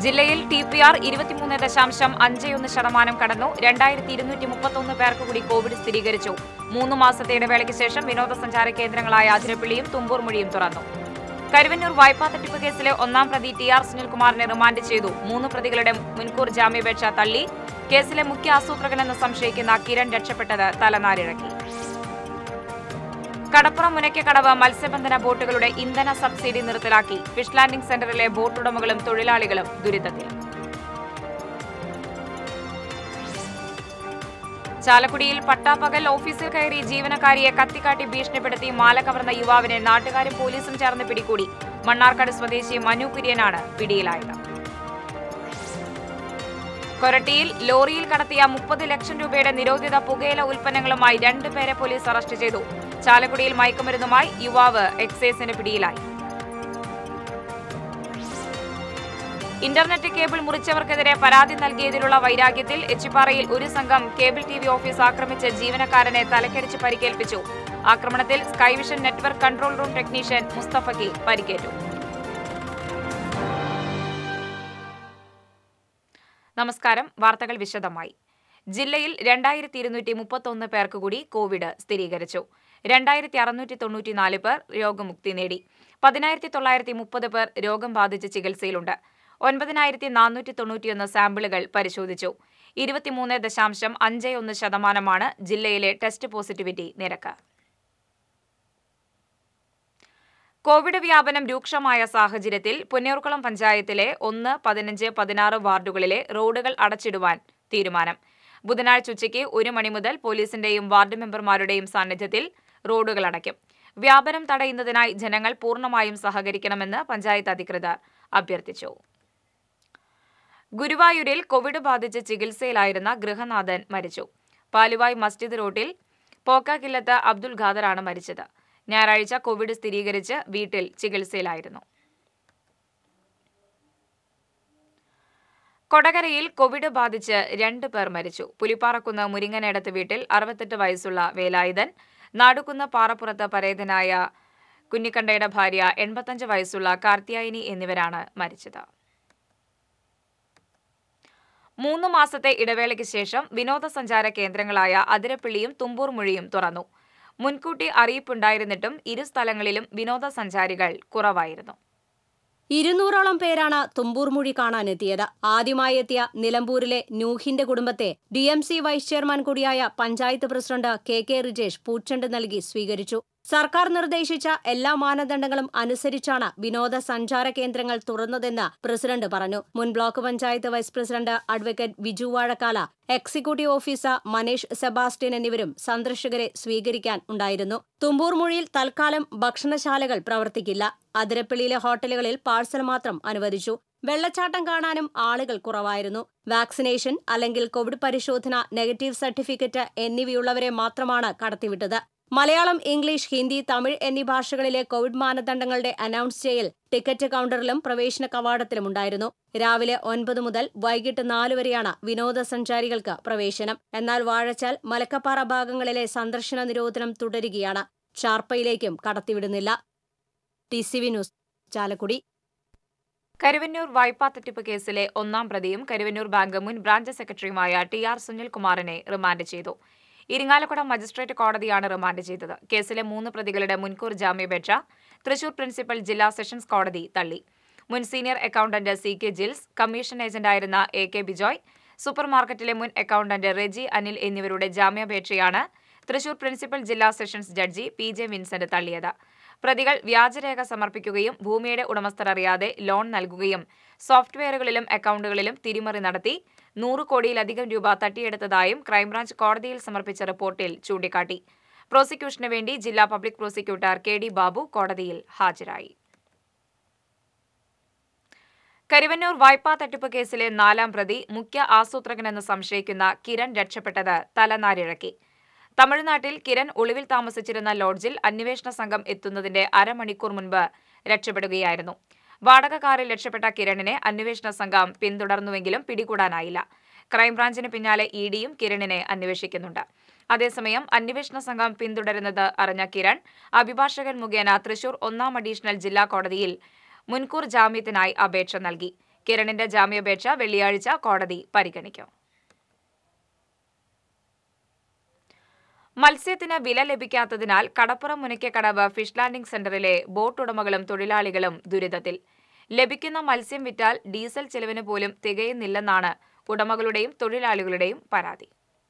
ജില്ലയിൽ T P R ഇരുപത്തിമൂന്ന് ദശാംശം അഞ്ച് ഒന്ന് ശതമാനം കടന്നു രണ്ടായിരത്തി ഇരുന്നൂറ്റി മുപ്പത്തൊന്ന് പേർക്ക് കൂടി കോവിഡ് സ്ഥിരീകരിച്ചു മൂന്ന് മാസത്തെ ഇടവേളയ്ക്ക് ശേഷം വിനോദസഞ്ചാര കേന്ദ്രങ്ങളായ അതിരപ്പിള്ളിയും തുമ്പൂർമുഴിയും തുറന്നു കരുവന്നൂർ വായ്പാ തട്ടിപ്പ് കേസിലെ ഒന്നാം പ്രതി ടി ആർ സുനിൽകുമാറിനെ റിമാൻഡ് ചെയ്തു മൂന്ന് പ്രതികളുടെ മുൻകൂർ ജാമ്യാപേക്ഷ തള്ളി കേസിലെ മുഖ്യ ആസൂത്രകനെന്ന് സംശയിക്കുന്ന കിരൺ രക്ഷപ്പെട്ടത് തലനാരിഴക്കി കടപ്പുറം മുനയ്ക്കക്കടവ് മത്സ്യബന്ധന ബോട്ടുകളുടെ ഇന്ധന സബ്സിഡി നിർത്തലാക്കി ഫിഷ് ലാൻഡിംഗ് സെന്ററിലെ ബോട്ടുടമകളും തൊഴിലാളികളും ദുരിതത്തിൽ ചാലക്കുടിയിൽ പട്ടാപ്പകൽ ഓഫീസിൽ കയറി ജീവനക്കാരിയെ കത്തിക്കാട്ടി ഭീഷണിപ്പെടുത്തി മാല കവർന്ന യുവാവിനെ നാട്ടുകാരും പോലീസും ചേർന്ന് പിടികൂടി മണ്ണാർക്കാട് സ്വദേശി മനു കുര്യനാണ് പിടിയിലായത് കൊരട്ടിയിൽ ലോറിയിൽ കടത്തിയ മുപ്പത് ലക്ഷം രൂപയുടെ നിരോധിത പുകയില ഉൽപ്പന്നങ്ങളുമായി രണ്ടുപേരെ പോലീസ് അറസ്റ്റ് ചെയ്തു ചാലക്കുടിയിൽ മയക്കുമരുന്നുമായി യുവാവ് എക്സൈസിന് പിടിയിലായി ഇന്റർനെറ്റ് കേബിൾ മുറിച്ചവർക്കെതിരെ പരാതി നൽകിയതിലുള്ള വൈരാഗ്യത്തിൽ എച്ചിപ്പാറയിൽ ഒരു സംഘം കേബിൾ ടി വി ഓഫീസ് ആക്രമിച്ച് ജീവനക്കാരനെ തലക്കടിച്ച് പരിക്കേൽപ്പിച്ചു ആക്രമണത്തിൽ Skyvision network control room technician മുസ്തഫയ്ക്ക് പരിക്കേറ്റു നമസ്കാരം വാർത്തകൾ വിശദമായി ജില്ലയിൽ രണ്ടായിരത്തി ഇരുന്നൂറ്റി മുപ്പത്തൊന്ന് പേർക്ക് കൂടി കോവിഡ് സ്ഥിരീകരിച്ചു രണ്ടായിരത്തി അറുന്നൂറ്റി തൊണ്ണൂറ്റിനാല് പേർ രോഗമുക്തി നേടി പതിനായിരത്തി തൊള്ളായിരത്തി മുപ്പത് പേർ രോഗം ബാധിച്ച് ചികിത്സയിലുണ്ട് ഒൻപതിനായിരത്തി നാനൂറ്റി തൊണ്ണൂറ്റിയൊന്ന് സാമ്പിളുകൾ പരിശോധിച്ചു ഇരുപത്തിമൂന്ന് ദശാംശം അഞ്ച് ഒന്ന് ശതമാനമാണ് ജില്ലയിലെ ടെസ്റ്റ് പോസിറ്റിവിറ്റി നിരക്ക് കോവിഡ് വ്യാപനം രൂക്ഷമായ സാഹചര്യത്തിൽ പുന്നയൂർക്കുളം പഞ്ചായത്തിലെ ഒന്ന് പതിനഞ്ച് പതിനാറ് വാർഡുകളിലെ റോഡുകൾ അടച്ചിടുവാൻ തീരുമാനം ബുധനാഴ്ച ഉച്ചയ്ക്ക് ഒരു മണി മുതൽ പോലീസിന്റെയും വാർഡ് മെമ്പർമാരുടെയും സാന്നിധ്യത്തിൽ റോഡുകൾ അടയ്ക്കും വ്യാപനം തടയുന്നതിനായി ജനങ്ങൾ പൂർണ്ണമായും സഹകരിക്കണമെന്ന് പഞ്ചായത്ത് അധികൃതർ അഭ്യർത്ഥിച്ചു ഗുരുവായൂരിൽ കോവിഡ് ബാധിച്ച് ചികിത്സയിലായിരുന്ന ഗൃഹനാഥൻ മരിച്ചു പാലുവായ് മസ്ജിദ് റോഡിൽ പോക്കാക്കില്ലത്ത് അബ്ദുൽ ഖാദറാണ് മരിച്ചത് ഞായറാഴ്ച കോവിഡ് സ്ഥിരീകരിച്ച് വീട്ടിൽ ചികിത്സയിലായിരുന്നു കൊടകരയിൽ കോവിഡ് ബാധിച്ച് രണ്ട് പേർ മരിച്ചു പുലിപ്പാറക്കുന്ന് മുരിങ്ങനേടത്ത് വീട്ടിൽ അറുപത്തെട്ട് വയസ്സുള്ള വേലായുധൻ നാടുകുന്ന് പാറപ്പുറത്ത് പരേതനായ കുഞ്ഞിക്കണ്ടയുടെ ഭാര്യ എൺപത്തഞ്ച് വയസ്സുള്ള കാർത്തിയായിനി എന്നിവരാണ് മരിച്ചത് മൂന്ന് മാസത്തെ ഇടവേളയ്ക്ക് ശേഷം വിനോദസഞ്ചാര കേന്ദ്രങ്ങളായ അതിരപ്പിള്ളിയും തുമ്പൂർമുഴിയും തുറന്നു മുൻകൂട്ടി അറിയിപ്പുണ്ടായിരുന്നിട്ടും ഇരു സ്ഥലങ്ങളിലും വിനോദസഞ്ചാരികൾ കുറവായിരുന്നു ഇരുന്നൂറോളം പേരാണ് തുമ്പൂർമുഴി കാണാനെത്തിയത് ആദ്യമായി എത്തിയ നിലമ്പൂരിലെ നൂഹിന്റെ കുടുംബത്തെ D M C vice chairman കൂടിയായ panchayat president K K Rijesh പൂച്ചെണ്ട് നൽകി സ്വീകരിച്ചു സർക്കാർ നിർദ്ദേശിച്ച എല്ലാ മാനദണ്ഡങ്ങളും അനുസരിച്ചാണ് വിനോദസഞ്ചാര കേന്ദ്രങ്ങൾ തുറന്നതെന്ന് പ്രസിഡന്റ് പറഞ്ഞു മുൻ block panchayat vice president advocate Viju Vazhakkala executive officer Manish Sebastian എന്നിവരും സന്ദർശകരെ സ്വീകരിക്കാൻ ഉണ്ടായിരുന്നു തുമ്പൂർമുഴിയിൽ തൽക്കാലം ഭക്ഷണശാലകൾ പ്രവർത്തിക്കില്ല അതിരപ്പള്ളിയിലെ ഹോട്ടലുകളിൽ പാഴ്സൽ മാത്രം അനുവദിച്ചു വെള്ളച്ചാട്ടം കാണാനും ആളുകൾ കുറവായിരുന്നു വാക്സിനേഷൻ അല്ലെങ്കിൽ കോവിഡ് പരിശോധന നെഗറ്റീവ് സർട്ടിഫിക്കറ്റ് എന്നിവയുള്ളവരെ മാത്രമാണ് കടത്തിവിട്ടത് മലയാളം ഇംഗ്ലീഷ് ഹിന്ദി തമിഴ് എന്നീ ഭാഷകളിലെ കോവിഡ് മാനദണ്ഡങ്ങളുടെ അനൗൺസ് ചെയ്യൽ ടിക്കറ്റ് കൗണ്ടറിലും പ്രവേശന കവാടത്തിലും ഉണ്ടായിരുന്നു രാവിലെ ഒൻപത് മുതൽ വൈകിട്ട് നാല് വരെയാണ് വിനോദസഞ്ചാരികൾക്ക് പ്രവേശനം എന്നാൽ വാഴച്ചാൽ മലക്കപ്പാറ ഭാഗങ്ങളിലെ സന്ദർശന നിരോധനം തുടരുകയാണ് ചാർപ്പയിലേക്കും കടത്തിവിടുന്നില്ല T C V news Chalakudy Karuvannur വായ്പാ തട്ടിപ്പ് കേസിലെ ഒന്നാം പ്രതിയും കരുവന്നൂർ ബാങ്ക് മുൻ ബ്രാഞ്ച് സെക്രട്ടറിയുമായ ടി ആർ സുനിൽകുമാറിനെ റിമാൻഡ് ചെയ്തു ഇരിങ്ങാലക്കുട മജിസ്ട്രേറ്റ് കോടതിയാണ് റിമാൻഡ് ചെയ്തത് കേസിലെ മൂന്ന് പ്രതികളുടെ മുൻകൂർ ജാമ്യാപേക്ഷ തൃശൂർ പ്രിൻസിപ്പൽ ജില്ലാ സെഷൻസ് കോടതി തള്ളി മുൻ senior accountant C K Jils commission ഏജന്റായിരുന്ന എ കെ ബിജോയ് സൂപ്പർ മാർക്കറ്റിലെ മുൻ അക്കൌണ്ടന്റ് റെജി അനിൽ എന്നിവരുടെ ജാമ്യാപേക്ഷയാണ് തൃശൂർ പ്രിൻസിപ്പൽ ജില്ലാ sessions judge P J Vincent തള്ളിയത് പ്രതികൾ വ്യാജരേഖ സമർപ്പിക്കുകയും ഭൂമിയുടെ ഉടമസ്ഥർ അറിയാതെ ലോൺ നൽകുകയും സോഫ്റ്റ്വെയറുകളിലും അക്കൌണ്ടുകളിലും തിരിമറി നടത്തി നൂറ് കോടിയിലധികം രൂപ തട്ടിയെടുത്തതായും ക്രൈംബ്രാഞ്ച് കോടതിയിൽ സമർപ്പിച്ച റിപ്പോർട്ടിൽ ചൂണ്ടിക്കാട്ടി പ്രോസിക്യൂഷന് വേണ്ടി ജില്ലാ public prosecutor K D Babu കോടതിയിൽ ഹാജരായി കരുവന്നൂർ വായ്പാ തട്ടിപ്പ് കേസിലെ നാലാം പ്രതി മുഖ്യ ആസൂത്രകനെന്ന് സംശയിക്കുന്ന കിരൺ രക്ഷപ്പെട്ടത് തലനാരിഴക്കി തമിഴ്നാട്ടിൽ കിരൺ ഒളിവിൽ താമസിച്ചിരുന്ന ലോഡ്ജിൽ അന്വേഷണ സംഘം എത്തുന്നതിന്റെ അരമണിക്കൂർ മുൻപ് രക്ഷപ്പെടുകയായിരുന്നു വാടക കാറിൽ രക്ഷപ്പെട്ട കിരണിനെ അന്വേഷണ സംഘം പിന്തുടർന്നുവെങ്കിലും പിടികൂടാനായില്ല ക്രൈംബ്രാഞ്ചിന് പിന്നാലെ ഇ ഡിയും കിരണിനെ അന്വേഷിക്കുന്നുണ്ട് അതേസമയം അന്വേഷണ സംഘം പിന്തുടരുന്നത് അറിഞ്ഞ കിരൺ അഭിഭാഷകൻ മുഖേന തൃശൂർ ഒന്നാം അഡീഷണൽ ജില്ലാ കോടതിയിൽ മുൻകൂർ ജാമ്യത്തിനായി അപേക്ഷ നൽകി കിരണിന്റെ ജാമ്യാപേക്ഷ വെള്ളിയാഴ്ച കോടതി പരിഗണിക്കും മത്സ്യത്തിന് വില ലഭിക്കാത്തതിനാൽ കടപ്പുറം മുനയ്ക്കക്കടവ് ഫിഷ് ലാൻഡിംഗ് സെന്ററിലെ ബോട്ട് ഉടമകളും തൊഴിലാളികളും ദുരിതത്തിൽ ലഭിക്കുന്ന മത്സ്യം വിറ്റാൽ ഡീസൽ ചെലവിന് പോലും തികയുന്നില്ലെന്നാണ് ഉടമകളുടെയും തൊഴിലാളികളുടെയും പരാതി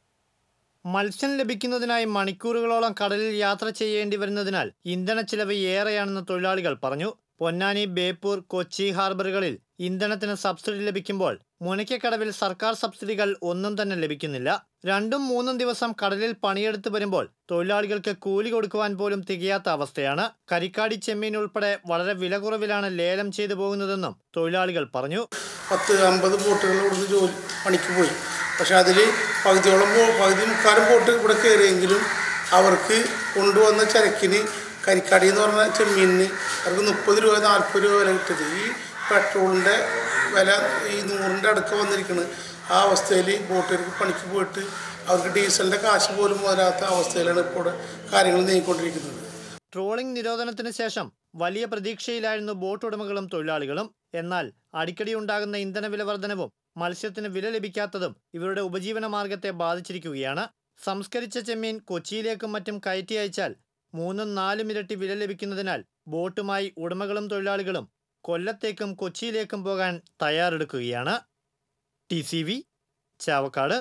മത്സ്യം ലഭിക്കുന്നതിനായി മണിക്കൂറുകളോളം കടലിൽ യാത്ര ചെയ്യേണ്ടി വരുന്നതിനാൽ ഇന്ധന ചിലവ് ഏറെയാണെന്ന് തൊഴിലാളികൾ പറഞ്ഞു പൊന്നാനി ബേപ്പൂർ കൊച്ചി ഹാർബറുകളിൽ ഇന്ധനത്തിന് സബ്സിഡി ലഭിക്കുമ്പോൾ മുനയ്ക്കക്കടവിൽ സർക്കാർ സബ്സിഡികൾ ഒന്നും തന്നെ ലഭിക്കുന്നില്ല രണ്ടും മൂന്നും ദിവസം കടലിൽ പണിയെടുത്ത് വരുമ്പോൾ തൊഴിലാളികൾക്ക് കൂലി കൊടുക്കുവാൻ പോലും തികയാത്ത അവസ്ഥയാണ് കരിക്കാടി ചെമ്മീൻ ഉൾപ്പെടെ വളരെ വില കുറവിലാണ് ലേലം ചെയ്തു പോകുന്നതെന്നും തൊഴിലാളികൾ പറഞ്ഞു പത്ത് അമ്പത് ബോട്ടുകൾ ഇവിടുന്ന് ജോലി പണിക്ക് പോയി പക്ഷെ അതിൽ പകുതിയോളം ബോ പകുതി മുക്കാലും ബോട്ട് ഇവിടെ കയറിയെങ്കിലും അവർക്ക് കൊണ്ടുവന്ന ചരക്കിന് കരിക്കാടി എന്ന് പറഞ്ഞ ചെമ്മീനിന് അവർക്ക് മുപ്പത് രൂപ നാൽപ്പത് രൂപ വില കിട്ടിയത് ഈ പെട്രോളിൻ്റെ വില ഈ നൂറിൻ്റെ അടുക്ക വന്നിരിക്കുന്നത് ആ അവസ്ഥയിൽ ബോട്ടുകാർക്ക് പണിക്ക് പോയിട്ട് അവർക്ക് ഡീസലിൻ്റെ കാശ് പോലും മുതലാത്ത അവസ്ഥയിലാണ് ഇപ്പോൾ ഇവിടെ കാര്യങ്ങൾ നീങ്ങിക്കൊണ്ടിരിക്കുന്നത് ട്രോളിംഗ് നിരോധനത്തിന് ശേഷം വലിയ പ്രതീക്ഷയിലായിരുന്നു ബോട്ട് ഉടമകളും തൊഴിലാളികളും എന്നാൽ അടിക്കടി ഉണ്ടാകുന്ന ഇന്ധനവില വർധനവും മത്സ്യത്തിന് വില ലഭിക്കാത്തതും ഇവരുടെ ഉപജീവന മാർഗത്തെ ബാധിച്ചിരിക്കുകയാണ് സംസ്കരിച്ച ചെമ്മീൻ കൊച്ചിയിലേക്കും മറ്റും കയറ്റി അയച്ചാൽ മൂന്നും നാലും ഇരട്ടി വില ലഭിക്കുന്നതിനാൽ ബോട്ടുമായി ഉടമകളും തൊഴിലാളികളും കൊല്ലത്തേക്കും കൊച്ചിയിലേക്കും പോകാൻ തയ്യാറെടുക്കുകയാണ് T C V Chavakkad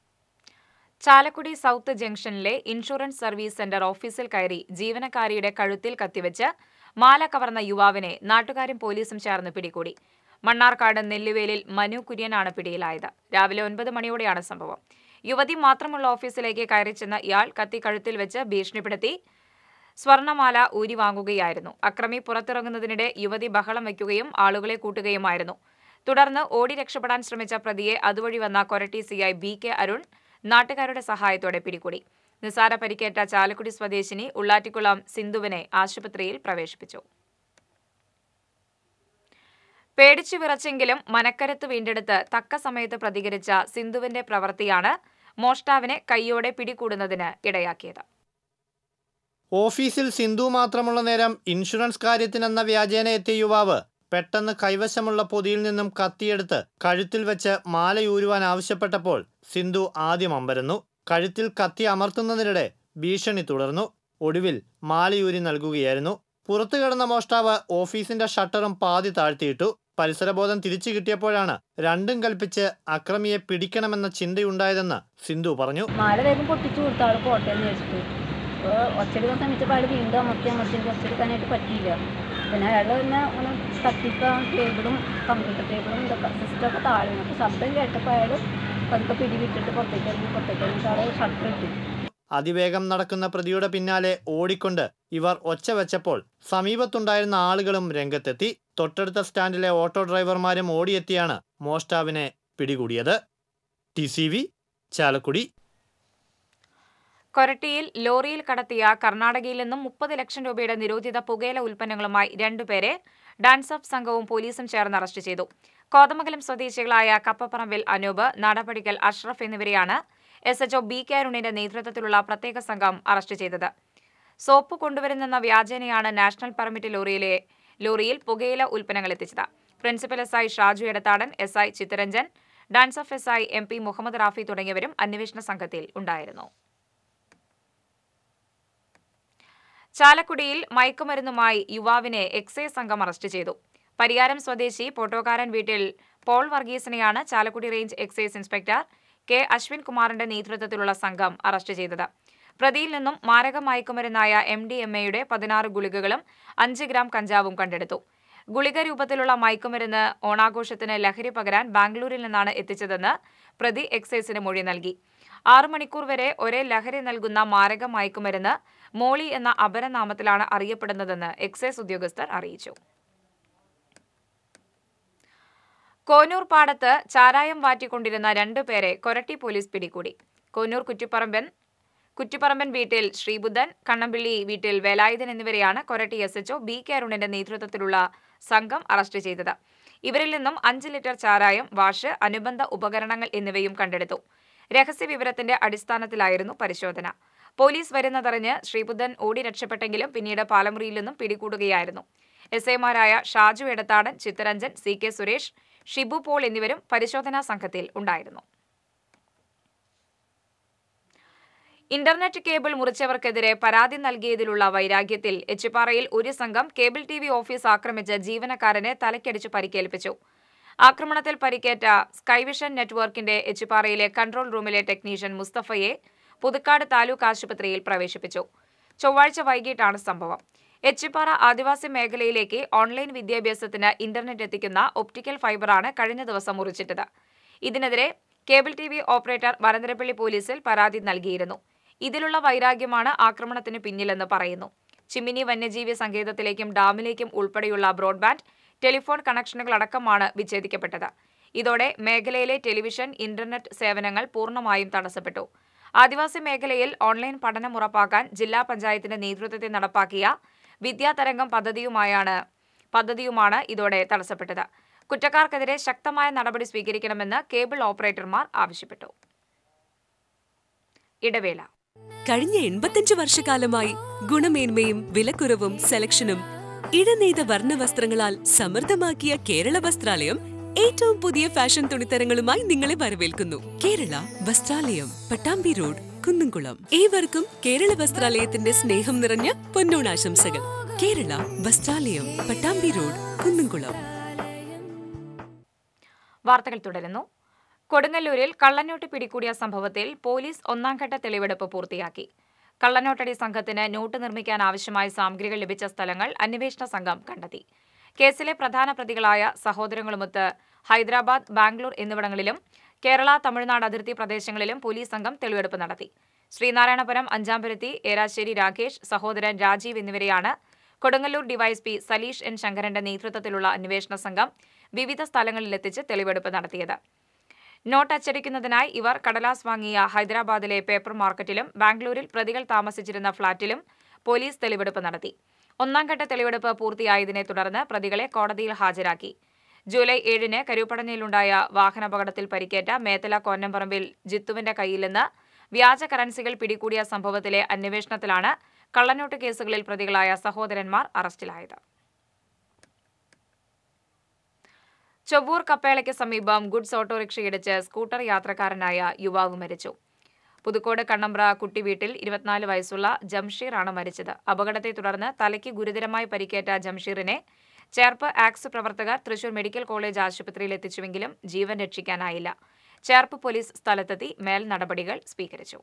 Chalakudy south ജംഗ്ഷനിലെ ഇൻഷുറൻസ് സർവീസ് സെന്റർ ഓഫീസിൽ കയറി ജീവനക്കാരിയുടെ കഴുത്തിൽ കത്തിവെച്ച് മാല കവർന്ന യുവാവിനെ നാട്ടുകാരും പോലീസും ചേർന്ന് പിടികൂടി മണ്ണാർക്കാട് നെല്ലുവേലിൽ മനു കുര്യനാണ് പിടിയിലായത് രാവിലെ ഒൻപത് മണിയോടെയാണ് സംഭവം യുവതി മാത്രമുള്ള ഓഫീസിലേക്ക് കയറി ചെന്ന ഇയാൾ കത്തി കഴുത്തിൽ വെച്ച് ഭീഷണിപ്പെടുത്തി സ്വർണമാല ഊരി വാങ്ങുകയായിരുന്നു അക്രമി പുറത്തിറങ്ങുന്നതിനിടെ യുവതി ബഹളം വയ്ക്കുകയും ആളുകളെ കൂട്ടുകയുമായിരുന്നു തുടർന്ന് ഓടി രക്ഷപ്പെടാൻ ശ്രമിച്ച പ്രതിയെ അതുവഴി വന്ന Koratty CI B K Arun നാട്ടുകാരുടെ സഹായത്തോടെ പിടികൂടി നിസാര പരിക്കേറ്റ ചാലക്കുടി സ്വദേശിനി ഉള്ളാറ്റിക്കുളം സിന്ധുവിനെ ആശുപത്രിയിൽ പ്രവേശിപ്പിച്ചു പേടിച്ചു വിറച്ചെങ്കിലും മനക്കരുത്ത് വീണ്ടെടുത്ത് തക്ക സമയത്ത് പ്രതികരിച്ച സിന്ധുവിന്റെ പ്രവൃത്തിയാണ് മോഷ്ടാവിനെ കൈയോടെ പിടികൂടുന്നതിന് ഇടയാക്കിയത് ഓഫീസിൽ സിന്ധു മാത്രമുള്ള നേരം ഇൻഷുറൻസ് കാര്യത്തിനെന്ന വ്യാജേന എത്തിയ യുവാവ് പെട്ടെന്ന് കൈവശമുള്ള പൊതിയിൽ നിന്നും കത്തിയെടുത്ത് കഴുത്തിൽ വെച്ച് മാലയൂരുവാൻ ആവശ്യപ്പെട്ടപ്പോൾ സിന്ധു ആദ്യം അമ്പരന്നു കഴുത്തിൽ കത്തി അമർത്തുന്നതിനിടെ ഭീഷണി തുടർന്നു ഒടുവിൽ മാലയൂരി നൽകുകയായിരുന്നു പുറത്തു കിടന്ന മോഷ്ടാവ് ഓഫീസിന്റെ ഷട്ടറും പാതി താഴ്ത്തിയിട്ടു പരിസരബോധം തിരിച്ചു കിട്ടിയപ്പോഴാണ് രണ്ടും കൽപ്പിച്ച് അക്രമിയെ പിടിക്കണമെന്ന ചിന്തയുണ്ടായതെന്ന് സിന്ധു പറഞ്ഞു മാല വേഗം പൊട്ടിച്ചു കൊടുത്തു ആൾ പോട്ടെ എന്ന് വെച്ചിട്ട് അപ്പോൾ ഒച്ചെടുക്കാൻ ശ്രമിച്ചപ്പോൾ അയാൾ വീണ്ടും അമർത്തി അമർത്തി എനിക്ക് ഒച്ചെടുക്കാനായിട്ട് പറ്റിയില്ല പിന്നെ അയാൾ പിന്നെ ഒന്ന് തട്ടിക്കാൻ ടേബിളും കമ്പ്യൂട്ടർ ടേബിളും ഇതൊക്കെ സിസ്റ്റമൊക്കെ താഴെ അപ്പോൾ ശബ്ദം കേട്ടപ്പോൾ അയാൾ പതുക്കെ പിടി വിട്ടിട്ട് പുറത്തേക്ക് ഇറങ്ങി പുറത്തേക്ക് ഇറങ്ങിയിട്ട് ആൾ ഷട്ടർ ഇട്ടു അതിവേഗം നടക്കുന്ന പ്രതിയുടെ പിന്നാലെ ഓടിക്കൊണ്ട് ഇവർ ഒച്ച വെച്ചപ്പോൾ സമീപത്തുണ്ടായിരുന്ന ആളുകളും രംഗത്തെത്തി തൊട്ടടുത്ത സ്റ്റാൻഡിലെ ഓട്ടോ ഡ്രൈവർമാരും ഓടിയെത്തിയാണ് മോഷ്ടാവിനെ പിടികൂടിയത് ടി സി വി ചാലക്കുടി കൊരട്ടിയിൽ ലോറിയിൽ കടത്തിയ കർണാടകയിൽ നിന്നും മുപ്പത് ലക്ഷം രൂപയുടെ നിരോധിത പുകയില ഉൽപ്പന്നങ്ങളുമായി രണ്ടുപേരെ ഡാൻസ് ഓഫ് സംഘവും പോലീസും ചേർന്ന് അറസ്റ്റ് ചെയ്തു കോതമംഗലം സ്വദേശികളായ കപ്പപ്പറമ്പിൽ അനൂപ് നാടപടിക്കൽ അഷ്റഫ് എന്നിവരെയാണ് എസ് എച്ച്ഒ ബി കെ അരുണിന്റെ നേതൃത്വത്തിലുള്ള പ്രത്യേക സംഘം അറസ്റ്റ് ചെയ്തത് സോപ്പ് കൊണ്ടുവരുന്നെന്ന വ്യാജേനയാണ് നാഷണൽ പെർമിറ്റ് ലോറിയിലെ ലോറിയിൽ പുകയില ഉൽപ്പന്നങ്ങൾ എത്തിച്ചത് principal S I Shaju Edathadan S I Chittaranjan ഡാൻസ് ഓഫ് S I M P Muhammad Rafi തുടങ്ങിയവരും അന്വേഷണ സംഘത്തിൽ ഉണ്ടായിരുന്നു ചാലക്കുടിയിൽ മയക്കുമരുന്നുമായി യുവാവിനെ എക്സൈസ് സംഘം അറസ്റ്റ് ചെയ്തു പരിയാരം സ്വദേശി പോട്ടോക്കാരൻ വീട്ടിൽ പോൾ വർഗീസിനെയാണ് Chalakudy range excise inspector K Ashwin കുമാറിന്റെ നേതൃത്വത്തിലുള്ള സംഘം അറസ്റ്റ് ചെയ്തത് പ്രതിയിൽ നിന്നും മാരക മയക്കുമരുന്നായ എം ഡി എം എയുടെ പതിനാറ് ഗുളികകളും അഞ്ച് ഗ്രാം കഞ്ചാവും കണ്ടെടുത്തു ഗുളിക രൂപത്തിലുള്ള മയക്കുമരുന്ന് ഓണാഘോഷത്തിന് ലഹരി പകരാൻ ബാംഗ്ലൂരിൽ നിന്നാണ് എത്തിച്ചതെന്ന് പ്രതി എക്സൈസിന് മൊഴി നൽകി ആറു മണിക്കൂർ വരെ ഒരേ ലഹരി നൽകുന്ന മാരക മയക്കുമരുന്ന് മോളി എന്ന അപരനാമത്തിലാണ് അറിയപ്പെടുന്നതെന്ന് എക്സൈസ് ഉദ്യോഗസ്ഥർ അറിയിച്ചു കോനൂർ പാടത്ത് ചാരായം വാറ്റിക്കൊണ്ടിരുന്ന രണ്ടുപേരെ കൊരട്ടി പോലീസ് പിടികൂടി കോനൂർ കുറ്റിപ്പറമ്പൻ കുറ്റിപ്പറമ്പൻ വീട്ടിൽ ശ്രീബുദ്ധൻ കണ്ണമ്പിള്ളി വീട്ടിൽ വേലായുധൻ എന്നിവരെയാണ് Koratty S H O B K അരുണിന്റെ നേതൃത്വത്തിലുള്ള സംഘം അറസ്റ്റ് ചെയ്തത് ഇവരിൽ നിന്നും അഞ്ച് ലിറ്റർ ചാരായം വാഷ് അനുബന്ധ ഉപകരണങ്ങൾ എന്നിവയും കണ്ടെടുത്തു രഹസ്യവിവരത്തിന്റെ അടിസ്ഥാനത്തിലായിരുന്നു പരിശോധന പോലീസ് വരുന്നതറിഞ്ഞ് ശ്രീബുദ്ധൻ ഓടി രക്ഷപ്പെട്ടെങ്കിലും പിന്നീട് പാലമുറിയിൽ നിന്നും പിടികൂടുകയായിരുന്നു എസ് ഐമാരായ Shaju Edathadan Chittaranjan C K Suresh Shibu Paul എന്നിവരും പരിശോധനാ സംഘത്തിൽ ഉണ്ടായിരുന്നു ഇന്റർനെറ്റ് കേബിൾ മുറിച്ചവർക്കെതിരെ പരാതി നൽകിയതിലുള്ള വൈരാഗ്യത്തിൽ എച്ചിപ്പാറയിൽ ഒരു സംഘം കേബിൾ ടി വി ഓഫീസ് ആക്രമിച്ച് ജീവനക്കാരനെ തലക്കടിച്ച് പരിക്കേൽപ്പിച്ചു ആക്രമണത്തിൽ പരിക്കേറ്റ സ്കൈവിഷൻ നെറ്റ്വർക്കിന്റെ എച്ചിപ്പാറയിലെ കൺട്രോൾ റൂമിലെ ടെക്നീഷ്യൻ മുസ്തഫയെ പുതുക്കാട് താലൂക്ക് ആശുപത്രിയിൽ പ്രവേശിപ്പിച്ചു ചൊവ്വാഴ്ച വൈകിട്ടാണ് സംഭവം എച്ചിപ്പാറ ആദിവാസി മേഖലയിലേക്ക് ഓൺലൈൻ വിദ്യാഭ്യാസത്തിന് ഇന്റർനെറ്റ് എത്തിക്കുന്ന ഒപ്റ്റിക്കൽ ഫൈബറാണ് കഴിഞ്ഞ ദിവസം മുറിച്ചിട്ടത് ഇതിനെതിരെ cable T V operator Varantharappilly പോലീസിൽ പരാതി നൽകിയിരുന്നു ഇതിലുള്ള വൈരാഗ്യമാണ് ആക്രമണത്തിന് പിന്നിലെന്ന് പറയുന്നു ചിമ്മിനി വന്യജീവി സങ്കേതത്തിലേക്കും ഡാമിലേക്കും ഉൾപ്പെടെയുള്ള ബ്രോഡ്ബാൻഡ് ടെലിഫോൺ കണക്ഷനുകളടക്കമാണ് വിച്ഛേദിക്കപ്പെട്ടത് ഇതോടെ മേഖലയിലെ ടെലിവിഷൻ ഇന്റർനെറ്റ് സേവനങ്ങൾ പൂർണ്ണമായും തടസ്സപ്പെട്ടു ആദിവാസി മേഖലയിൽ ഓൺലൈൻ പഠനം ഉറപ്പാക്കാൻ ജില്ലാ പഞ്ചായത്തിന്റെ നേതൃത്വത്തിൽ നടപ്പാക്കിയ വിദ്യാതരംഗം പദ്ധതിയുമായാണ് പദ്ധതിയുമാണ് ഇതോടെ തടസ്സപ്പെട്ടത് കുറ്റക്കാർക്കെതിരെ ശക്തമായ നടപടി സ്വീകരിക്കണമെന്ന് കേബിൾ ഓപ്പറേറ്റർമാർ ആവശ്യപ്പെട്ടു ഇടവേള കഴിഞ്ഞ എൺപത്തഞ്ച് വർഷക്കാലമായി ഗുണമേന്മയും വിലക്കുറവും സെലക്ഷനും ഇടനെയ്ത വർണ്ണവസ്ത്രങ്ങളാൽ സമൃദ്ധമാക്കിയ കേരള വസ്ത്രാലയം ഏറ്റവും പുതിയ ഫാഷൻ തുണിത്തരങ്ങളുമായി നിങ്ങളെ വരവേൽക്കുന്നു കേരള വസ്ത്രാലയം പട്ടാമ്പി റോഡ് കുന്നുംകുളം ഏവർക്കും കേരള വസ്ത്രാലയത്തിന്റെ സ്നേഹം നിറഞ്ഞ പൊന്നോണാശംസകൾ കേരള വസ്ത്രാലയം പട്ടാമ്പി റോഡ് കുന്നുംകുളം വാർത്തകൾ തുടരുന്നു കൊടുങ്ങല്ലൂരിൽ കള്ളനോട്ട് പിടികൂടിയ സംഭവത്തിൽ പോലീസ് ഒന്നാംഘട്ട തെളിവെടുപ്പ് പൂർത്തിയാക്കി കള്ളനോട്ടടി സംഘത്തിന് നോട്ട് നിർമ്മിക്കാൻ ആവശ്യമായ സാമഗ്രികൾ ലഭിച്ച സ്ഥലങ്ങൾ അന്വേഷണ സംഘം കണ്ടെത്തി കേസിലെ പ്രധാന പ്രതികളായ സഹോദരങ്ങളുമൊത്ത് ഹൈദരാബാദ് ബാംഗ്ലൂർ എന്നിവിടങ്ങളിലും കേരള തമിഴ്നാട് അതിർത്തി പ്രദേശങ്ങളിലും പോലീസ് സംഘം തെളിവെടുപ്പ് നടത്തി ശ്രീനാരായണപുരം അഞ്ചാമ്പരത്തി ഏരാശ്ശേരി രാകേഷ് സഹോദരൻ രാജീവ് എന്നിവരെയാണ് കൊടുങ്ങല്ലൂർ ഡിവൈഎസ്പി സലീഷ് എൻ ശങ്കരന്റെ നേതൃത്വത്തിലുള്ള അന്വേഷണ സംഘം വിവിധ സ്ഥലങ്ങളിലെത്തിച്ച് തെളിവെടുപ്പ് നടത്തിയത് നോട്ട് അച്ചടിക്കുന്നതിനായി ഇവർ കടലാസ് വാങ്ങിയ ഹൈദരാബാദിലെ പേപ്പർ മാർക്കറ്റിലും ബാംഗ്ലൂരിൽ പ്രതികൾ താമസിച്ചിരുന്ന ഫ്ളാറ്റിലും പോലീസ് തെളിവെടുപ്പ് നടത്തി ഒന്നാം ഘട്ട തെളിവെടുപ്പ് പൂർത്തിയായതിനെ തുടർന്ന് പ്രതികളെ കോടതിയിൽ ഹാജരാക്കി ജൂലൈ ഏഴിന് കരുപ്പടഞ്ഞയിലുണ്ടായ വാഹനാപകടത്തിൽ പരിക്കേറ്റ മേത്തല കോന്നംപറമ്പിൽ ജിത്തുവിന്റെ കയ്യിൽ നിന്ന് വ്യാജ കറൻസികൾ പിടികൂടിയ സംഭവത്തിലെ അന്വേഷണത്തിലാണ് കള്ളനോട്ട് കേസുകളിൽ പ്രതികളായ സഹോദരന്മാർ അറസ്റ്റിലായത് ചൊവ്വൂർ കപ്പേളയ്ക്ക് സമീപം ഗുഡ്സ് ഓട്ടോറിക്ഷയിടിച്ച് സ്കൂട്ടർ യാത്രക്കാരനായ യുവാവ് മരിച്ചു പുതുക്കോട് കണ്ണമ്പ്ര കുട്ടിവീട്ടിൽ ഇരുപത്തിനാല് വയസ്സുള്ള ജംഷീർ ആണ് മരിച്ചത് അപകടത്തെ തുടർന്ന് തലയ്ക്ക് ഗുരുതരമായി പരിക്കേറ്റ ജംഷീറിനെ ചേർപ്പ് ആക്സ് പ്രവർത്തകർ തൃശൂർ മെഡിക്കൽ കോളേജ് ആശുപത്രിയിൽ എത്തിച്ചുവെങ്കിലും ജീവൻ രക്ഷിക്കാനായില്ല ചേർപ്പ് പോലീസ് സ്ഥലത്തെത്തി മേൽ നടപടികൾ സ്വീകരിച്ചു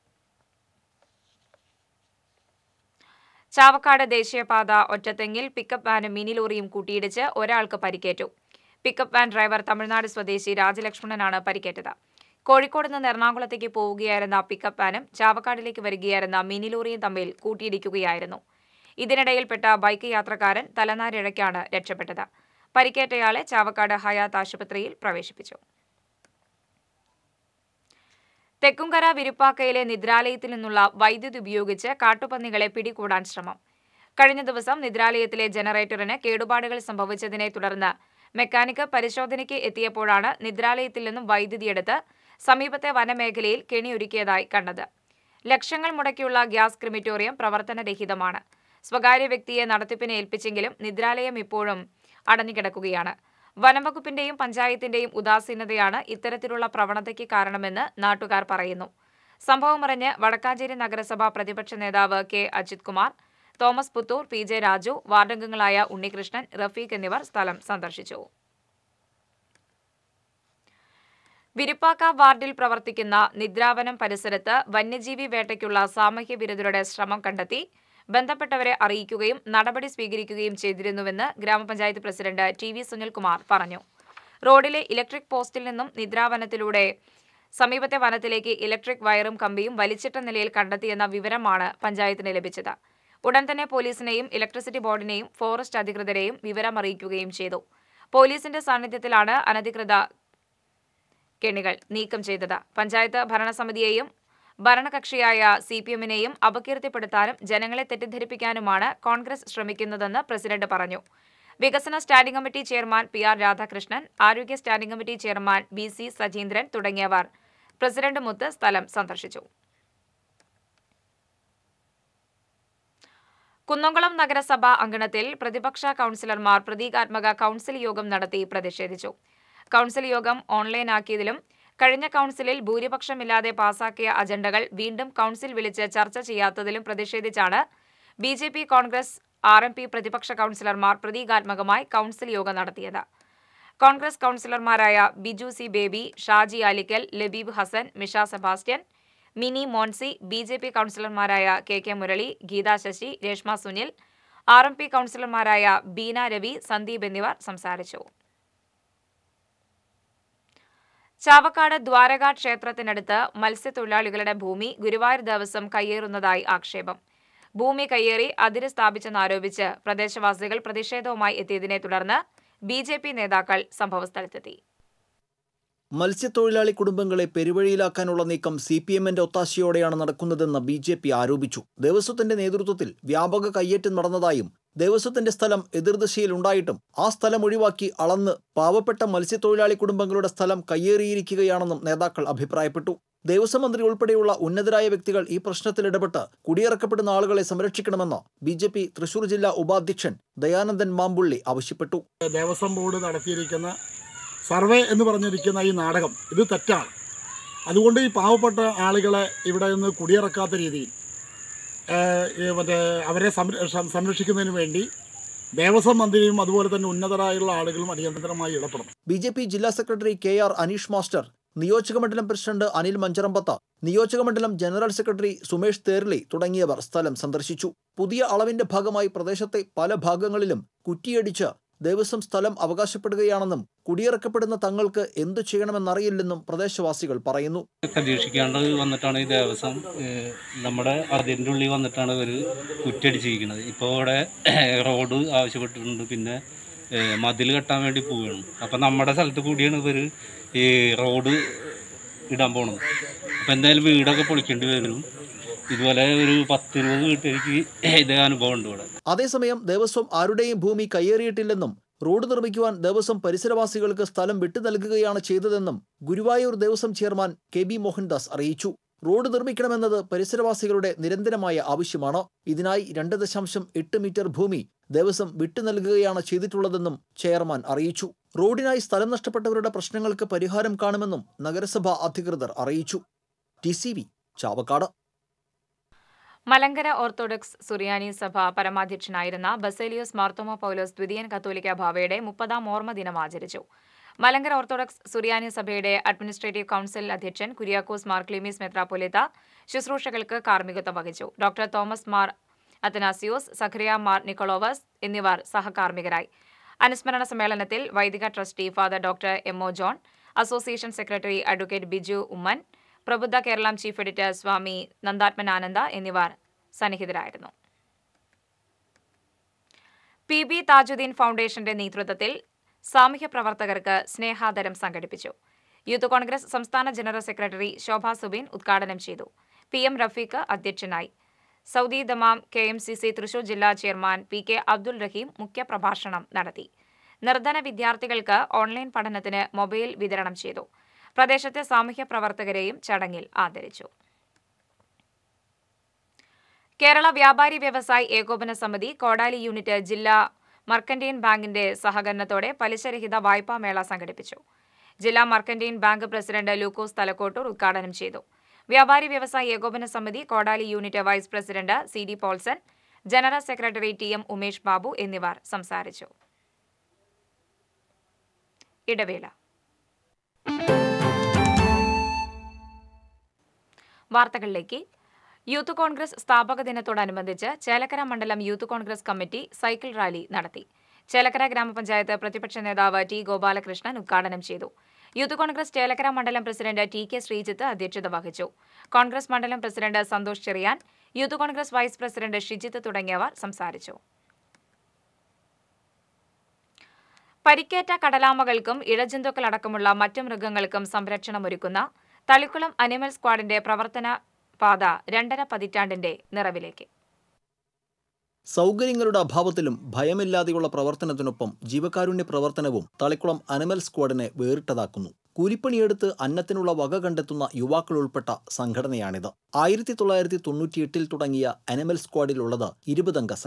ചാവക്കാട് ദേശീയപാത ഒറ്റത്തെങ്ങിൽ പിക്കപ്പ് വാനും മിനി ലോറിയും കൂട്ടിയിടിച്ച് ഒരാൾക്ക് പരിക്കേറ്റു പിക്കപ്പ് വാൻ ഡ്രൈവർ തമിഴ്നാട് സ്വദേശി രാജലക്ഷ്മണനാണ് പരിക്കേറ്റത് കോഴിക്കോട് നിന്ന് എറണാകുളത്തേക്ക് പോവുകയായിരുന്ന പിക്കപ്പ് വാനും ചാവക്കാടിലേക്ക് വരികയായിരുന്ന മിനി ലോറിയും തമ്മിൽ കൂട്ടിയിടിക്കുകയായിരുന്നു ഇതിനിടയിൽപ്പെട്ട ബൈക്ക് യാത്രക്കാരൻ തലനാരിഴയ്ക്കാണ് രക്ഷപ്പെട്ടത് പരിക്കേറ്റയാളെ ചാവക്കാട് ഹയാത്ത് ആശുപത്രിയിൽ പ്രവേശിപ്പിച്ചു തെക്കുംകര വിരുപ്പാക്കയിലെ നിദ്രാലയത്തിൽ നിന്നുള്ള വൈദ്യുതി ഉപയോഗിച്ച് കാട്ടുപന്നികളെ പിടികൂടാൻ ശ്രമം കഴിഞ്ഞ ദിവസം നിദ്രാലയത്തിലെ ജനറേറ്ററിന് കേടുപാടുകൾ സംഭവിച്ചതിനെ തുടർന്ന് മെക്കാനിക്ക് പരിശോധനയ്ക്ക് എത്തിയപ്പോഴാണ് നിദ്രാലയത്തിൽ നിന്നും വൈദ്യുതിയെടുത്ത് സമീപത്തെ വനമേഖലയിൽ കെണിയൊരുക്കിയതായി കണ്ടത് ലക്ഷങ്ങൾ മുടക്കിയുള്ള ഗ്യാസ് ക്രിമിറ്റോറിയം പ്രവർത്തനരഹിതമാണ് സ്വകാര്യ വ്യക്തിയെ നടത്തിപ്പിന് ഏൽപ്പിച്ചെങ്കിലും നിദ്രാലയം ഇപ്പോഴും അടഞ്ഞുകിടക്കുകയാണ് വനംവകുപ്പിന്റെയും പഞ്ചായത്തിന്റെയും ഉദാസീനതയാണ് ഇത്തരത്തിലുള്ള പ്രവണതയ്ക്ക് കാരണമെന്ന് നാട്ടുകാർ പറയുന്നു സംഭവം അറിഞ്ഞ് വടക്കാഞ്ചേരി നഗരസഭ പ്രതിപക്ഷ നേതാവ് K Ajith Kumar Thomas Puthur P J Raju വാർഡംഗങ്ങളായ ഉണ്ണികൃഷ്ണൻ റഫീഖ് എന്നിവർ സ്ഥലം സന്ദർശിച്ചു വിരുപ്പാക്ക വാർഡിൽ പ്രവർത്തിക്കുന്ന നിദ്രാവനം പരിസരത്ത് വന്യജീവി വേട്ടയ്ക്കുള്ള സാമൂഹ്യ വിരുദ്ധരുടെ ശ്രമം കണ്ടെത്തി ബന്ധപ്പെട്ടവരെ അറിയിക്കുകയും നടപടി സ്വീകരിക്കുകയും ചെയ്തിരുന്നുവെന്ന് ഗ്രാമപഞ്ചായത്ത് പ്രസിഡന്റ് ടി വി സുനിൽകുമാർ പറഞ്ഞു റോഡിലെ ഇലക്ട്രിക് പോസ്റ്റിൽ നിന്നും നിദ്രാവനത്തിലൂടെ സമീപത്തെ വനത്തിലേക്ക് ഇലക്ട്രിക് വയറും കമ്പിയും വലിച്ചിട്ട നിലയിൽ കണ്ടെത്തിയെന്ന വിവരമാണ് പഞ്ചായത്തിന് ലഭിച്ചത് ഉടൻ തന്നെ പോലീസിനെയും ഇലക്ട്രിസിറ്റി ബോർഡിനെയും ഫോറസ്റ്റ് അധികൃതരെയും വിവരം അറിയിക്കുകയും ചെയ്തു പോലീസിന്റെ സാന്നിധ്യത്തിലാണ് അനധികൃത കെണികൾ നീക്കം ചെയ്തത് പഞ്ചായത്ത് ഭരണസമിതിയെയും ഭരണകക്ഷിയായ സി പി എമ്മിനെയും അപകീർത്തിപ്പെടുത്താനും ജനങ്ങളെ തെറ്റിദ്ധരിപ്പിക്കാനുമാണ് കോൺഗ്രസ് ശ്രമിക്കുന്നതെന്ന് പ്രസിഡന്റ് പറഞ്ഞു വികസന standing committee chairman P R Radhakrishnan ആരോഗ്യ standing committee chairman B C Sajeendran തുടങ്ങിയവർ പ്രസിഡന്റ് മുത്ത് സ്ഥലം സന്ദർശിച്ചു കുന്നംകുളം നഗരസഭ അങ്കണത്തിൽ പ്രതിപക്ഷ കൗൺസിലർമാർ പ്രതീകാത്മക കൗൺസിൽ യോഗം നടത്തി പ്രതിഷേധിച്ചു കൗൺസിൽ യോഗം ഓൺലൈനാക്കിയതിലും കഴിഞ്ഞ കൗൺസിലിൽ ഭൂരിപക്ഷമില്ലാതെ പാസാക്കിയ അജണ്ടകൾ വീണ്ടും കൗൺസിൽ വിളിച്ച് ചർച്ച ചെയ്യാത്തതിലും പ്രതിഷേധിച്ചാണ് B J P Congress R M P പ്രതിപക്ഷ കൗൺസിലർമാർ പ്രതീകാത്മകമായി കൗൺസിൽ യോഗം നടത്തിയത് കോൺഗ്രസ് കൗൺസിലർമാരായ Biju C Baby Shaji Alikkal Labeeb Hasan Misha Sebastian Mini Monsy B J P കൗൺസിലർമാരായ K K Murali Geetha Sasi Reshma Sunil R M P കൗൺസിലർമാരായ ബീന രവി സന്ദീപ് എന്നിവർ സംസാരിച്ചു ചാവക്കാട് ദ്വാരക ക്ഷേത്രത്തിനടുത്ത് മത്സ്യത്തൊഴിലാളികളുടെ ഭൂമി ഗുരുവായൂർ ദേവസ്വം കയ്യേറുന്നതായി ആക്ഷേപം ഭൂമി കയ്യേറി അതിര് സ്ഥാപിച്ചെന്നാരോപിച്ച് പ്രദേശവാസികൾ പ്രതിഷേധവുമായി എത്തിയതിനെ തുടർന്ന് ബി ജെ പി നേതാക്കൾ സംഭവസ്ഥലത്തെത്തി മത്സ്യത്തൊഴിലാളി കുടുംബങ്ങളെ പെരുവഴിയിലാക്കാനുള്ള നീക്കം സി പി എമ്മിന്റെ ഒത്താശയോടെയാണ് നടക്കുന്നതെന്ന് ബി ജെ പി ആരോപിച്ചു ദേവസ്വത്തിന്റെ നേതൃത്വത്തിൽ വ്യാപക കയ്യേറ്റം നടന്നതായും ദേവസ്വത്തിന്റെ സ്ഥലം എതിർദിശയിൽ ഉണ്ടായിട്ടും ആ സ്ഥലം ഒഴിവാക്കി അളന്ന് പാവപ്പെട്ട മത്സ്യത്തൊഴിലാളി കുടുംബങ്ങളുടെ സ്ഥലം കയ്യേറിയിരിക്കുകയാണെന്നും നേതാക്കൾ അഭിപ്രായപ്പെട്ടു ദേവസ്വം മന്ത്രി ഉൾപ്പെടെയുള്ള ഉന്നതരായ വ്യക്തികൾ ഈ പ്രശ്നത്തിൽ ഇടപെട്ട് കുടിയിറക്കപ്പെടുന്ന ആളുകളെ സംരക്ഷിക്കണമെന്ന് ബി ജെ പി തൃശൂർ ജില്ലാ ഉപാധ്യക്ഷൻ ദയാനന്ദൻ മാമ്പുള്ളി ആവശ്യപ്പെട്ടു ദേവസ്വം ബോർഡ് നടത്തിയിരിക്കുന്ന സർവേ എന്ന് പറഞ്ഞിരിക്കുന്ന ഈ നാടകം ഇത് തെറ്റാണ് അതുകൊണ്ട് ഈ പാവപ്പെട്ട ആളുകളെ ഇവിടെ നിന്ന് കുടിയിറക്കാത്ത രീതിയിൽ ഏഹ്, ഈ മറ്റേ അവരെ സംര- സം- സംരക്ഷിക്കുന്നതിന് വേണ്ടി ദേവസ്വം മന്ത്രിയും അതുപോലെ തന്നെ ഉന്നതരായുള്ള ആളുകളും അടിയന്തരമായി ഇടപെടണം ബി ജെ പി ജില്ലാ secretary K R Aneesh master നിയോജകമണ്ഡലം പ്രസിഡന്റ് അനിൽ മഞ്ചറമ്പത്ത നിയോജകമണ്ഡലം ജനറൽ സെക്രട്ടറി സുമേഷ് തേർലി തുടങ്ങിയവർ സ്ഥലം സന്ദർശിച്ചു പുതിയ അളവിന്റെ ഭാഗമായി പ്രദേശത്തെ പല ഭാഗങ്ങളിലും കുറ്റിയടിച്ച് ദേവസ്വം സ്ഥലം അവകാശപ്പെടുകയാണെന്നും കുടിയിറക്കപ്പെടുന്ന തങ്ങൾക്ക് എന്തു ചെയ്യണമെന്നറിയില്ലെന്നും പ്രദേശവാസികൾ പറയുന്നു പ്രതീക്ഷിക്കാണ്ട് വന്നിട്ടാണ് ഈ ദേവസ്വം ഏഹ്, നമ്മുടെ അതിൻ്റെ ഉള്ളിൽ വന്നിട്ടാണ് ഇവർ കുറ്റടിച്ചിരിക്കുന്നത് ഇപ്പോൾ ഇവിടെ റോഡ് ആവശ്യപ്പെട്ടിട്ടുണ്ട് പിന്നെ ഏഹ്, മതിൽ കെട്ടാൻ വേണ്ടി പോവുകയാണ് അപ്പം നമ്മുടെ സ്ഥലത്ത് കൂടിയാണ് ഇവർ ഈ റോഡ് ഇടാൻ പോണത് അപ്പം എന്തായാലും വീടൊക്കെ പൊളിക്കേണ്ടി വരും ഇതുപോലെ ഒരു പത്തിരുപത് വീട്ടിലേക്ക് ഇതേ അനുഭവം ഉണ്ട് ഇവിടെ അതേസമയം ദേവസ്വം ആരുടെയും ഭൂമി കയ്യേറിയിട്ടില്ലെന്നും റോഡ് നിർമ്മിക്കുവാൻ ദേവസ്വം പരിസരവാസികൾക്ക് സ്ഥലം വിട്ടു നൽകുകയാണ് ചെയ്തതെന്നും Guruvayur Devaswom chairman K B Mohandas അറിയിച്ചു റോഡ് നിർമ്മിക്കണമെന്നത് പരിസരവാസികളുടെ നിരന്തരമായ ആവശ്യമാണ് ഇതിനായി രണ്ട് ദശാംശം എട്ട് മീറ്റർ ഭൂമി ദേവസ്വം വിട്ടു നൽകുകയാണ് ചെയ്തിട്ടുള്ളതെന്നും ചെയർമാൻ അറിയിച്ചു റോഡിനായി സ്ഥലം നഷ്ടപ്പെട്ടവരുടെ പ്രശ്നങ്ങൾക്ക് പരിഹാരം കാണുമെന്നും നഗരസഭാ അധികൃതർ അറിയിച്ചു T C V Chavakkad Malankara Orthodox സുറിയാനി സഭ പരമാധ്യക്ഷനായിരുന്ന ബസേലിയോസ് മാർത്തോമ പൗലോസ് ദ്വിതീയൻ കത്തോലിക്ക ഭാവയുടെ മുപ്പതാം ഓർമ്മ ദിനം ആചരിച്ചു മലങ്കര ഓർത്തഡോക്സ് സുറിയാനി സഭയുടെ അഡ്മിനിസ്ട്രേറ്റീവ് കൗൺസിൽ അധ്യക്ഷൻ കുര്യാക്കോസ് മാർ ക്ലീമീസ് മെത്രാപ്പൊലിത്ത ശുശ്രൂഷകൾക്ക് കാർമ്മികത്വം വഹിച്ചു ഡോക്ടർ തോമസ് മാർ അത്തനാസിയോസ് സഖറിയ മാർ നിക്കോളോവസ് എന്നിവർ സഹകാർമ്മികരായി അനുസ്മരണ സമ്മേളനത്തിൽ വൈദിക trustee father doctor M O John association secretary advocate Biju Oommen Prabuddha Keralam chief editor Swami Nandatmananda എന്നിവർ സന്നിഹിതരായിരുന്നു പി ബി താജുദ്ദീൻ ഫൗണ്ടേഷന്റെ നേതൃത്വത്തിൽ സാമൂഹ്യ പ്രവർത്തകർക്ക് സ്നേഹാദരം സംഘടിപ്പിച്ചു യൂത്ത് കോൺഗ്രസ് സംസ്ഥാന ജനറൽ സെക്രട്ടറി ശോഭ സുബീൻ ഉദ്ഘാടനം ചെയ്തു പി എം റഫീഖ് അധ്യക്ഷനായി Saudi Dammam K M C C Thrissur ജില്ലാ chairman P K Abdul Raheem മുഖ്യപ്രഭാഷണം നടത്തി നിർധന വിദ്യാർത്ഥികൾക്ക് ഓൺലൈൻ പഠനത്തിന് മൊബൈൽ വിതരണം ചെയ്തു പ്രദേശത്തെ സാമൂഹ്യ പ്രവർത്തകരെയും ചടങ്ങിൽ ആദരിച്ചു കേരള വ്യാപാരി വ്യവസായി ഏകോപന സമിതി കോടാലി യൂണിറ്റ് ജില്ലാ മർക്കന്റൈൻ ബാങ്കിന്റെ സഹകരണത്തോടെ പലിശരഹിത വായ്പാ മേള സംഘടിപ്പിച്ചു ജില്ലാ mercantile bank president Lukose Thalakkottoor ഉദ്ഘാടനം ചെയ്തു വ്യാപാരി വ്യവസായി ഏകോപന സമിതി Kodali unit vice president C D Poulson general secretary T M Umesh Babu എന്നിവർ സംസാരിച്ചു ഇടവേള വാർത്തകളിലേക്ക് യൂത്ത് കോൺഗ്രസ് സ്ഥാപക ദിനത്തോടനുബന്ധിച്ച് ചേലക്കര മണ്ഡലം youth Congress committee cycle rally നടത്തി ചേലക്കര ഗ്രാമപഞ്ചായത്ത് പ്രതിപക്ഷ നേതാവ് ടി ഗോപാലകൃഷ്ണൻ ഉദ്ഘാടനം ചെയ്തു യൂത്ത് കോൺഗ്രസ് ചേലക്കര മണ്ഡലം പ്രസിഡന്റ് ടി കെ ശ്രീജിത്ത് അധ്യക്ഷത വഹിച്ചു കോൺഗ്രസ് മണ്ഡലം president Santhosh Cheriyan youth Congress vice president Shijith തുടങ്ങിയവർ സംസാരിച്ചു പരിക്കേറ്റ കടലാമകൾക്കും ഇഴജന്തുക്കളടക്കമുള്ള മറ്റു മൃഗങ്ങൾക്കും സംരക്ഷണമൊരുക്കുന്ന തളിക്കുളം അനിമൽ സ്ക്വാഡിന്റെ പ്രവർത്തന പാത രണ്ടര പതിറ്റാണ്ടിന്റെ നിറവിലേക്ക് സൗകര്യങ്ങളുടെ അഭാവത്തിലും ഭയമില്ലാതെയുള്ള പ്രവർത്തനത്തിനൊപ്പം ജീവകാരുണ്യ പ്രവർത്തനവും തളിക്കുളം അനിമൽ സ്ക്വാഡിനെ വേറിട്ടതാക്കുന്നു കൂലിപ്പണിയെടുത്ത് അന്നത്തിനുള്ള വക കണ്ടെത്തുന്ന യുവാക്കൾ ഉൾപ്പെട്ട സംഘടനയാണിത് ആയിരത്തി തൊള്ളായിരത്തി തൊണ്ണൂറ്റിയെട്ടിൽ തുടങ്ങിയ അനിമൽ സ്ക്വാഡിലുള്ളത് ഇരുപതംഗ സംഘം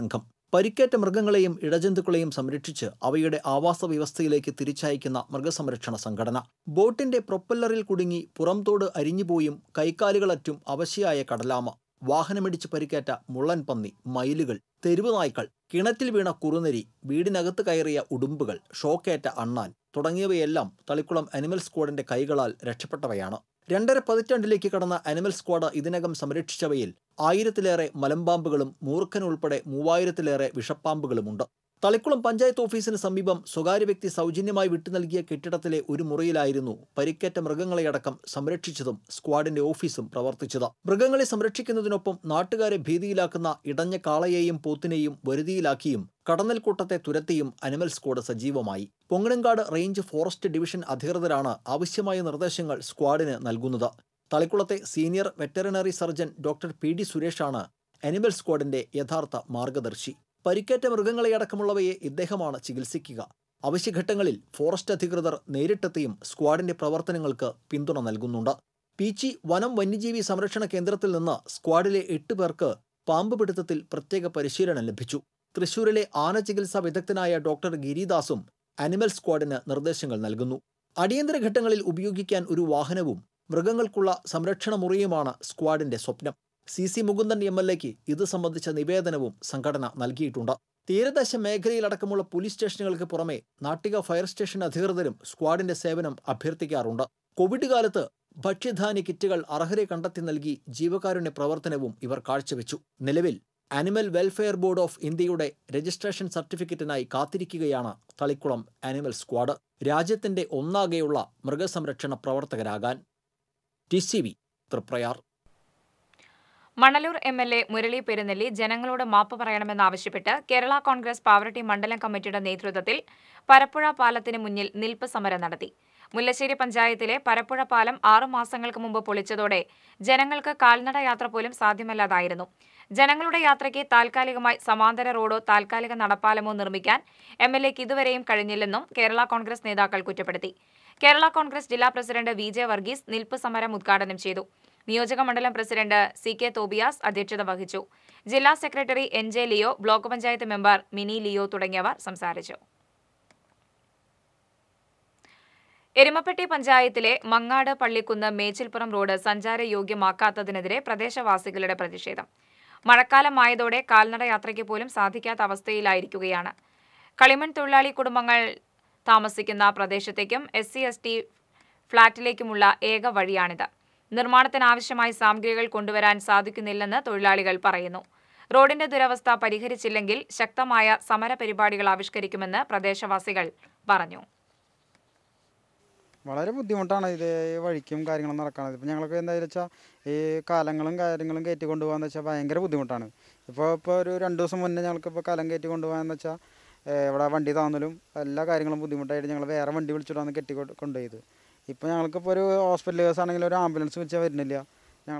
പരിക്കേറ്റ മൃഗങ്ങളെയും ഇഴജന്തുക്കളെയും സംരക്ഷിച്ച് അവയുടെ ആവാസ വ്യവസ്ഥയിലേക്ക് തിരിച്ചയക്കുന്ന മൃഗസംരക്ഷണ സംഘടന ബോട്ടിന്റെ പ്രൊപ്പല്ലറിൽ കുടുങ്ങി പുറംതോട് അരിഞ്ഞുപോയും കൈക്കാലുകളറ്റും അവശയായ കടലാമ വാഹനമിടിച്ച് പരിക്കേറ്റ മുള്ളൻ പന്നി മയിലുകൾ തെരുവ് നായ്ക്കൾ കിണറ്റിൽ വീണ കുറുനരി വീടിനകത്ത് കയറിയ ഉടുമ്പുകൾ ഷോക്കേറ്റ അണ്ണാൻ തുടങ്ങിയവയെല്ലാം തളിക്കുളം അനിമൽ സ്ക്വാഡിന്റെ കൈകളാൽ രക്ഷപ്പെട്ടവയാണ് രണ്ടര പതിറ്റാണ്ടിലേക്ക് കടന്ന അനിമൽ സ്ക്വാഡ് ഇതിനകം സംരക്ഷിച്ചവയിൽ ആയിരത്തിലേറെ മലമ്പാമ്പുകളും മൂർഖൻ ഉൾപ്പെടെ മൂവായിരത്തിലേറെ വിഷപ്പാമ്പുകളുമുണ്ട് തളിക്കുളം പഞ്ചായത്ത് ഓഫീസിന് സമീപം സ്വകാര്യ വ്യക്തി സൗജന്യമായി വിട്ടു നൽകിയ കെട്ടിടത്തിലെ ഒരു മുറിയിലായിരുന്നു പരിക്കേറ്റ മൃഗങ്ങളെയടക്കം സംരക്ഷിച്ചതും സ്ക്വാഡിന്റെ ഓഫീസും പ്രവർത്തിച്ചത് മൃഗങ്ങളെ സംരക്ഷിക്കുന്നതിനൊപ്പം നാട്ടുകാരെ ഭീതിയിലാക്കുന്ന ഇടഞ്ഞ കാളയെയും പോത്തിനെയും വരുതിയിലാക്കിയും കടന്നൽക്കൂട്ടത്തെ തുരത്തിയും അനിമൽ സ്ക്വാഡ് സജീവമായി പൊങ്ങണങ്കാട് റേഞ്ച് ഫോറസ്റ്റ് ഡിവിഷൻ അധികൃതരാണ് ആവശ്യമായ നിർദ്ദേശങ്ങൾ സ്ക്വാഡിന് നൽകുന്നത് തളിക്കുളത്തെ senior veterinary surgeon doctor P D സുരേഷാണ് അനിമൽ സ്ക്വാഡിന്റെ യഥാർത്ഥ മാർഗദർശി പരിക്കേറ്റ മൃഗങ്ങളെയടക്കമുള്ളവയെ ഇദ്ദേഹമാണ് ചികിത്സിക്കുക അവശ്യഘട്ടങ്ങളിൽ ഫോറസ്റ്റ് അധികൃതർ നേരിട്ടെത്തിയും സ്ക്വാഡിന്റെ പ്രവർത്തനങ്ങൾക്ക് പിന്തുണ നൽകുന്നുണ്ട് പീച്ചി വനം വന്യജീവി സംരക്ഷണ കേന്ദ്രത്തിൽ നിന്ന് സ്ക്വാഡിലെ എട്ട് പേർക്ക് പാമ്പ് പിടുത്തത്തിൽ പ്രത്യേക പരിശീലനം ലഭിച്ചു തൃശൂരിലെ ആന ചികിത്സാ വിദഗ്ധനായ ഡോക്ടർ ഗിരിദാസും അനിമൽ സ്ക്വാഡിന് നിർദ്ദേശങ്ങൾ നൽകുന്നു അടിയന്തര ഘട്ടങ്ങളിൽ ഉപയോഗിക്കാൻ ഒരു വാഹനവും മൃഗങ്ങൾക്കുള്ള സംരക്ഷണ മുറിയുമാണ് സ്ക്വാഡിന്റെ സ്വപ്നം C C Mukundan M L എക്ക് ഇത് സംബന്ധിച്ച നിവേദനവും സംഘടന നൽകിയിട്ടുണ്ട് തീരദേശ മേഖലയിലടക്കമുള്ള പോലീസ് സ്റ്റേഷനുകൾക്ക് പുറമെ നാട്ടിക ഫയർ സ്റ്റേഷൻ അധികൃതരും സ്ക്വാഡിന്റെ സേവനം അഭ്യർത്ഥിക്കാറുണ്ട് കോവിഡ് കാലത്ത് ഭക്ഷ്യധാന്യ കിറ്റുകൾ അർഹരെ കണ്ടെത്തി നൽകി ജീവകാരുണ്യ പ്രവർത്തനവും ഇവർ കാഴ്ചവെച്ചു നിലവിൽ ആനിമൽ വെൽഫെയർ ബോർഡ് ഓഫ് ഇന്ത്യയുടെ രജിസ്ട്രേഷൻ സർട്ടിഫിക്കറ്റിനായി കാത്തിരിക്കുകയാണ് തളിക്കുളം ആനിമൽ സ്ക്വാഡ് രാജ്യത്തിന്റെ ഒന്നാകെയുള്ള മൃഗസംരക്ഷണ പ്രവർത്തകരാകാൻ T C V Triprayar Manalur M L A Murali Perumnelli ജനങ്ങളോട് മാപ്പ് പറയണമെന്നാവശ്യപ്പെട്ട് കേരള കോൺഗ്രസ് പാവറട്ടി മണ്ഡലം കമ്മിറ്റിയുടെ നേതൃത്വത്തിൽ പരപ്പുഴ പാലത്തിന് മുന്നിൽ നിൽപ്പ് സമരം നടത്തി മുല്ലശ്ശേരി പഞ്ചായത്തിലെ പരപ്പുഴ പാലം ആറു മാസങ്ങൾക്ക് മുമ്പ് പൊളിച്ചതോടെ ജനങ്ങൾക്ക് കാൽനട യാത്ര പോലും സാധ്യമല്ലാതായിരുന്നു ജനങ്ങളുടെ യാത്രയ്ക്ക് താൽക്കാലികമായി സമാന്തര റോഡോ താൽക്കാലിക നടപ്പാലമോ നിർമ്മിക്കാൻ എം എൽ എക്ക് ഇതുവരെയും കഴിഞ്ഞില്ലെന്നും കേരള കോൺഗ്രസ് നേതാക്കൾ കുറ്റപ്പെടുത്തി കേരള കോൺഗ്രസ് ജില്ലാ പ്രസിഡന്റ് വി ജെ വർഗീസ് നിൽപ്പ് സമരം ഉദ്ഘാടനം ചെയ്തു നിയോജക മണ്ഡലം പ്രസിഡന്റ് സി കെ തോബിയാസ് അധ്യക്ഷത വഹിച്ചു ജില്ലാ secretary N J Leo block panchayat member Mini Leo തുടങ്ങിയവർ സംസാരിച്ചു എരുമപ്പെട്ടി പഞ്ചായത്തിലെ മങ്ങാട് പള്ളിക്കുന്ന് മേച്ചിൽപ്പുറം റോഡ് സഞ്ചാരയോഗ്യമാക്കാത്തതിനെതിരെ പ്രദേശവാസികളുടെ പ്രതിഷേധം മഴക്കാലമായതോടെ കാൽനട യാത്രയ്ക്ക് പോലും സാധിക്കാത്ത അവസ്ഥയിലായിരിക്കുകയാണ് കളിമൺ തൊഴിലാളി കുടുംബങ്ങൾ താമസിക്കുന്ന പ്രദേശത്തേക്കും എസ് സി എസ് ടി ഫ്ളാറ്റിലേക്കുമുള്ള ഏക വഴിയാണിത് നിർമ്മാണത്തിനാവശ്യമായ സാമഗ്രികൾ കൊണ്ടുവരാൻ സാധിക്കുന്നില്ലെന്ന് തൊഴിലാളികൾ പറയുന്നു റോഡിന്റെ ദുരവസ്ഥ പരിഹരിച്ചില്ലെങ്കിൽ ശക്തമായ സമര പരിപാടികൾ ആവിഷ്കരിക്കുമെന്ന് പ്രദേശവാസികൾ പറഞ്ഞു വളരെ ബുദ്ധിമുട്ടാണ് ഇത് ഈ വഴിക്കും കാര്യങ്ങളും നടക്കണത് ഇപ്പോൾ ഞങ്ങൾക്ക് എന്താ വെച്ചാൽ ഈ കാലങ്ങളും കാര്യങ്ങളും കയറ്റി കൊണ്ടുപോകാന്ന് വെച്ചാൽ ഭയങ്കര ബുദ്ധിമുട്ടാണ് ഇപ്പോൾ ഇപ്പോൾ ഒരു രണ്ട് ദിവസം മുന്നേ ഞങ്ങൾക്കിപ്പോൾ കാലം കയറ്റി കൊണ്ടുപോകാന്ന് വെച്ചാൽ ഇവിടെ വണ്ടി താന്നലും എല്ലാ കാര്യങ്ങളും ബുദ്ധിമുട്ടായിട്ട് ഞങ്ങൾ വേറെ വണ്ടി വിളിച്ചിട്ടാണ് കെട്ടി കൊണ്ട് കൊണ്ടുപോയത് ഇപ്പോൾ ഞങ്ങൾക്കിപ്പോൾ ഒരു ഹോസ്പിറ്റൽ കേസ് ആണെങ്കിൽ ഒരു ആംബുലൻസ് വിളിച്ചാൽ വരുന്നില്ല ഞങ്ങൾ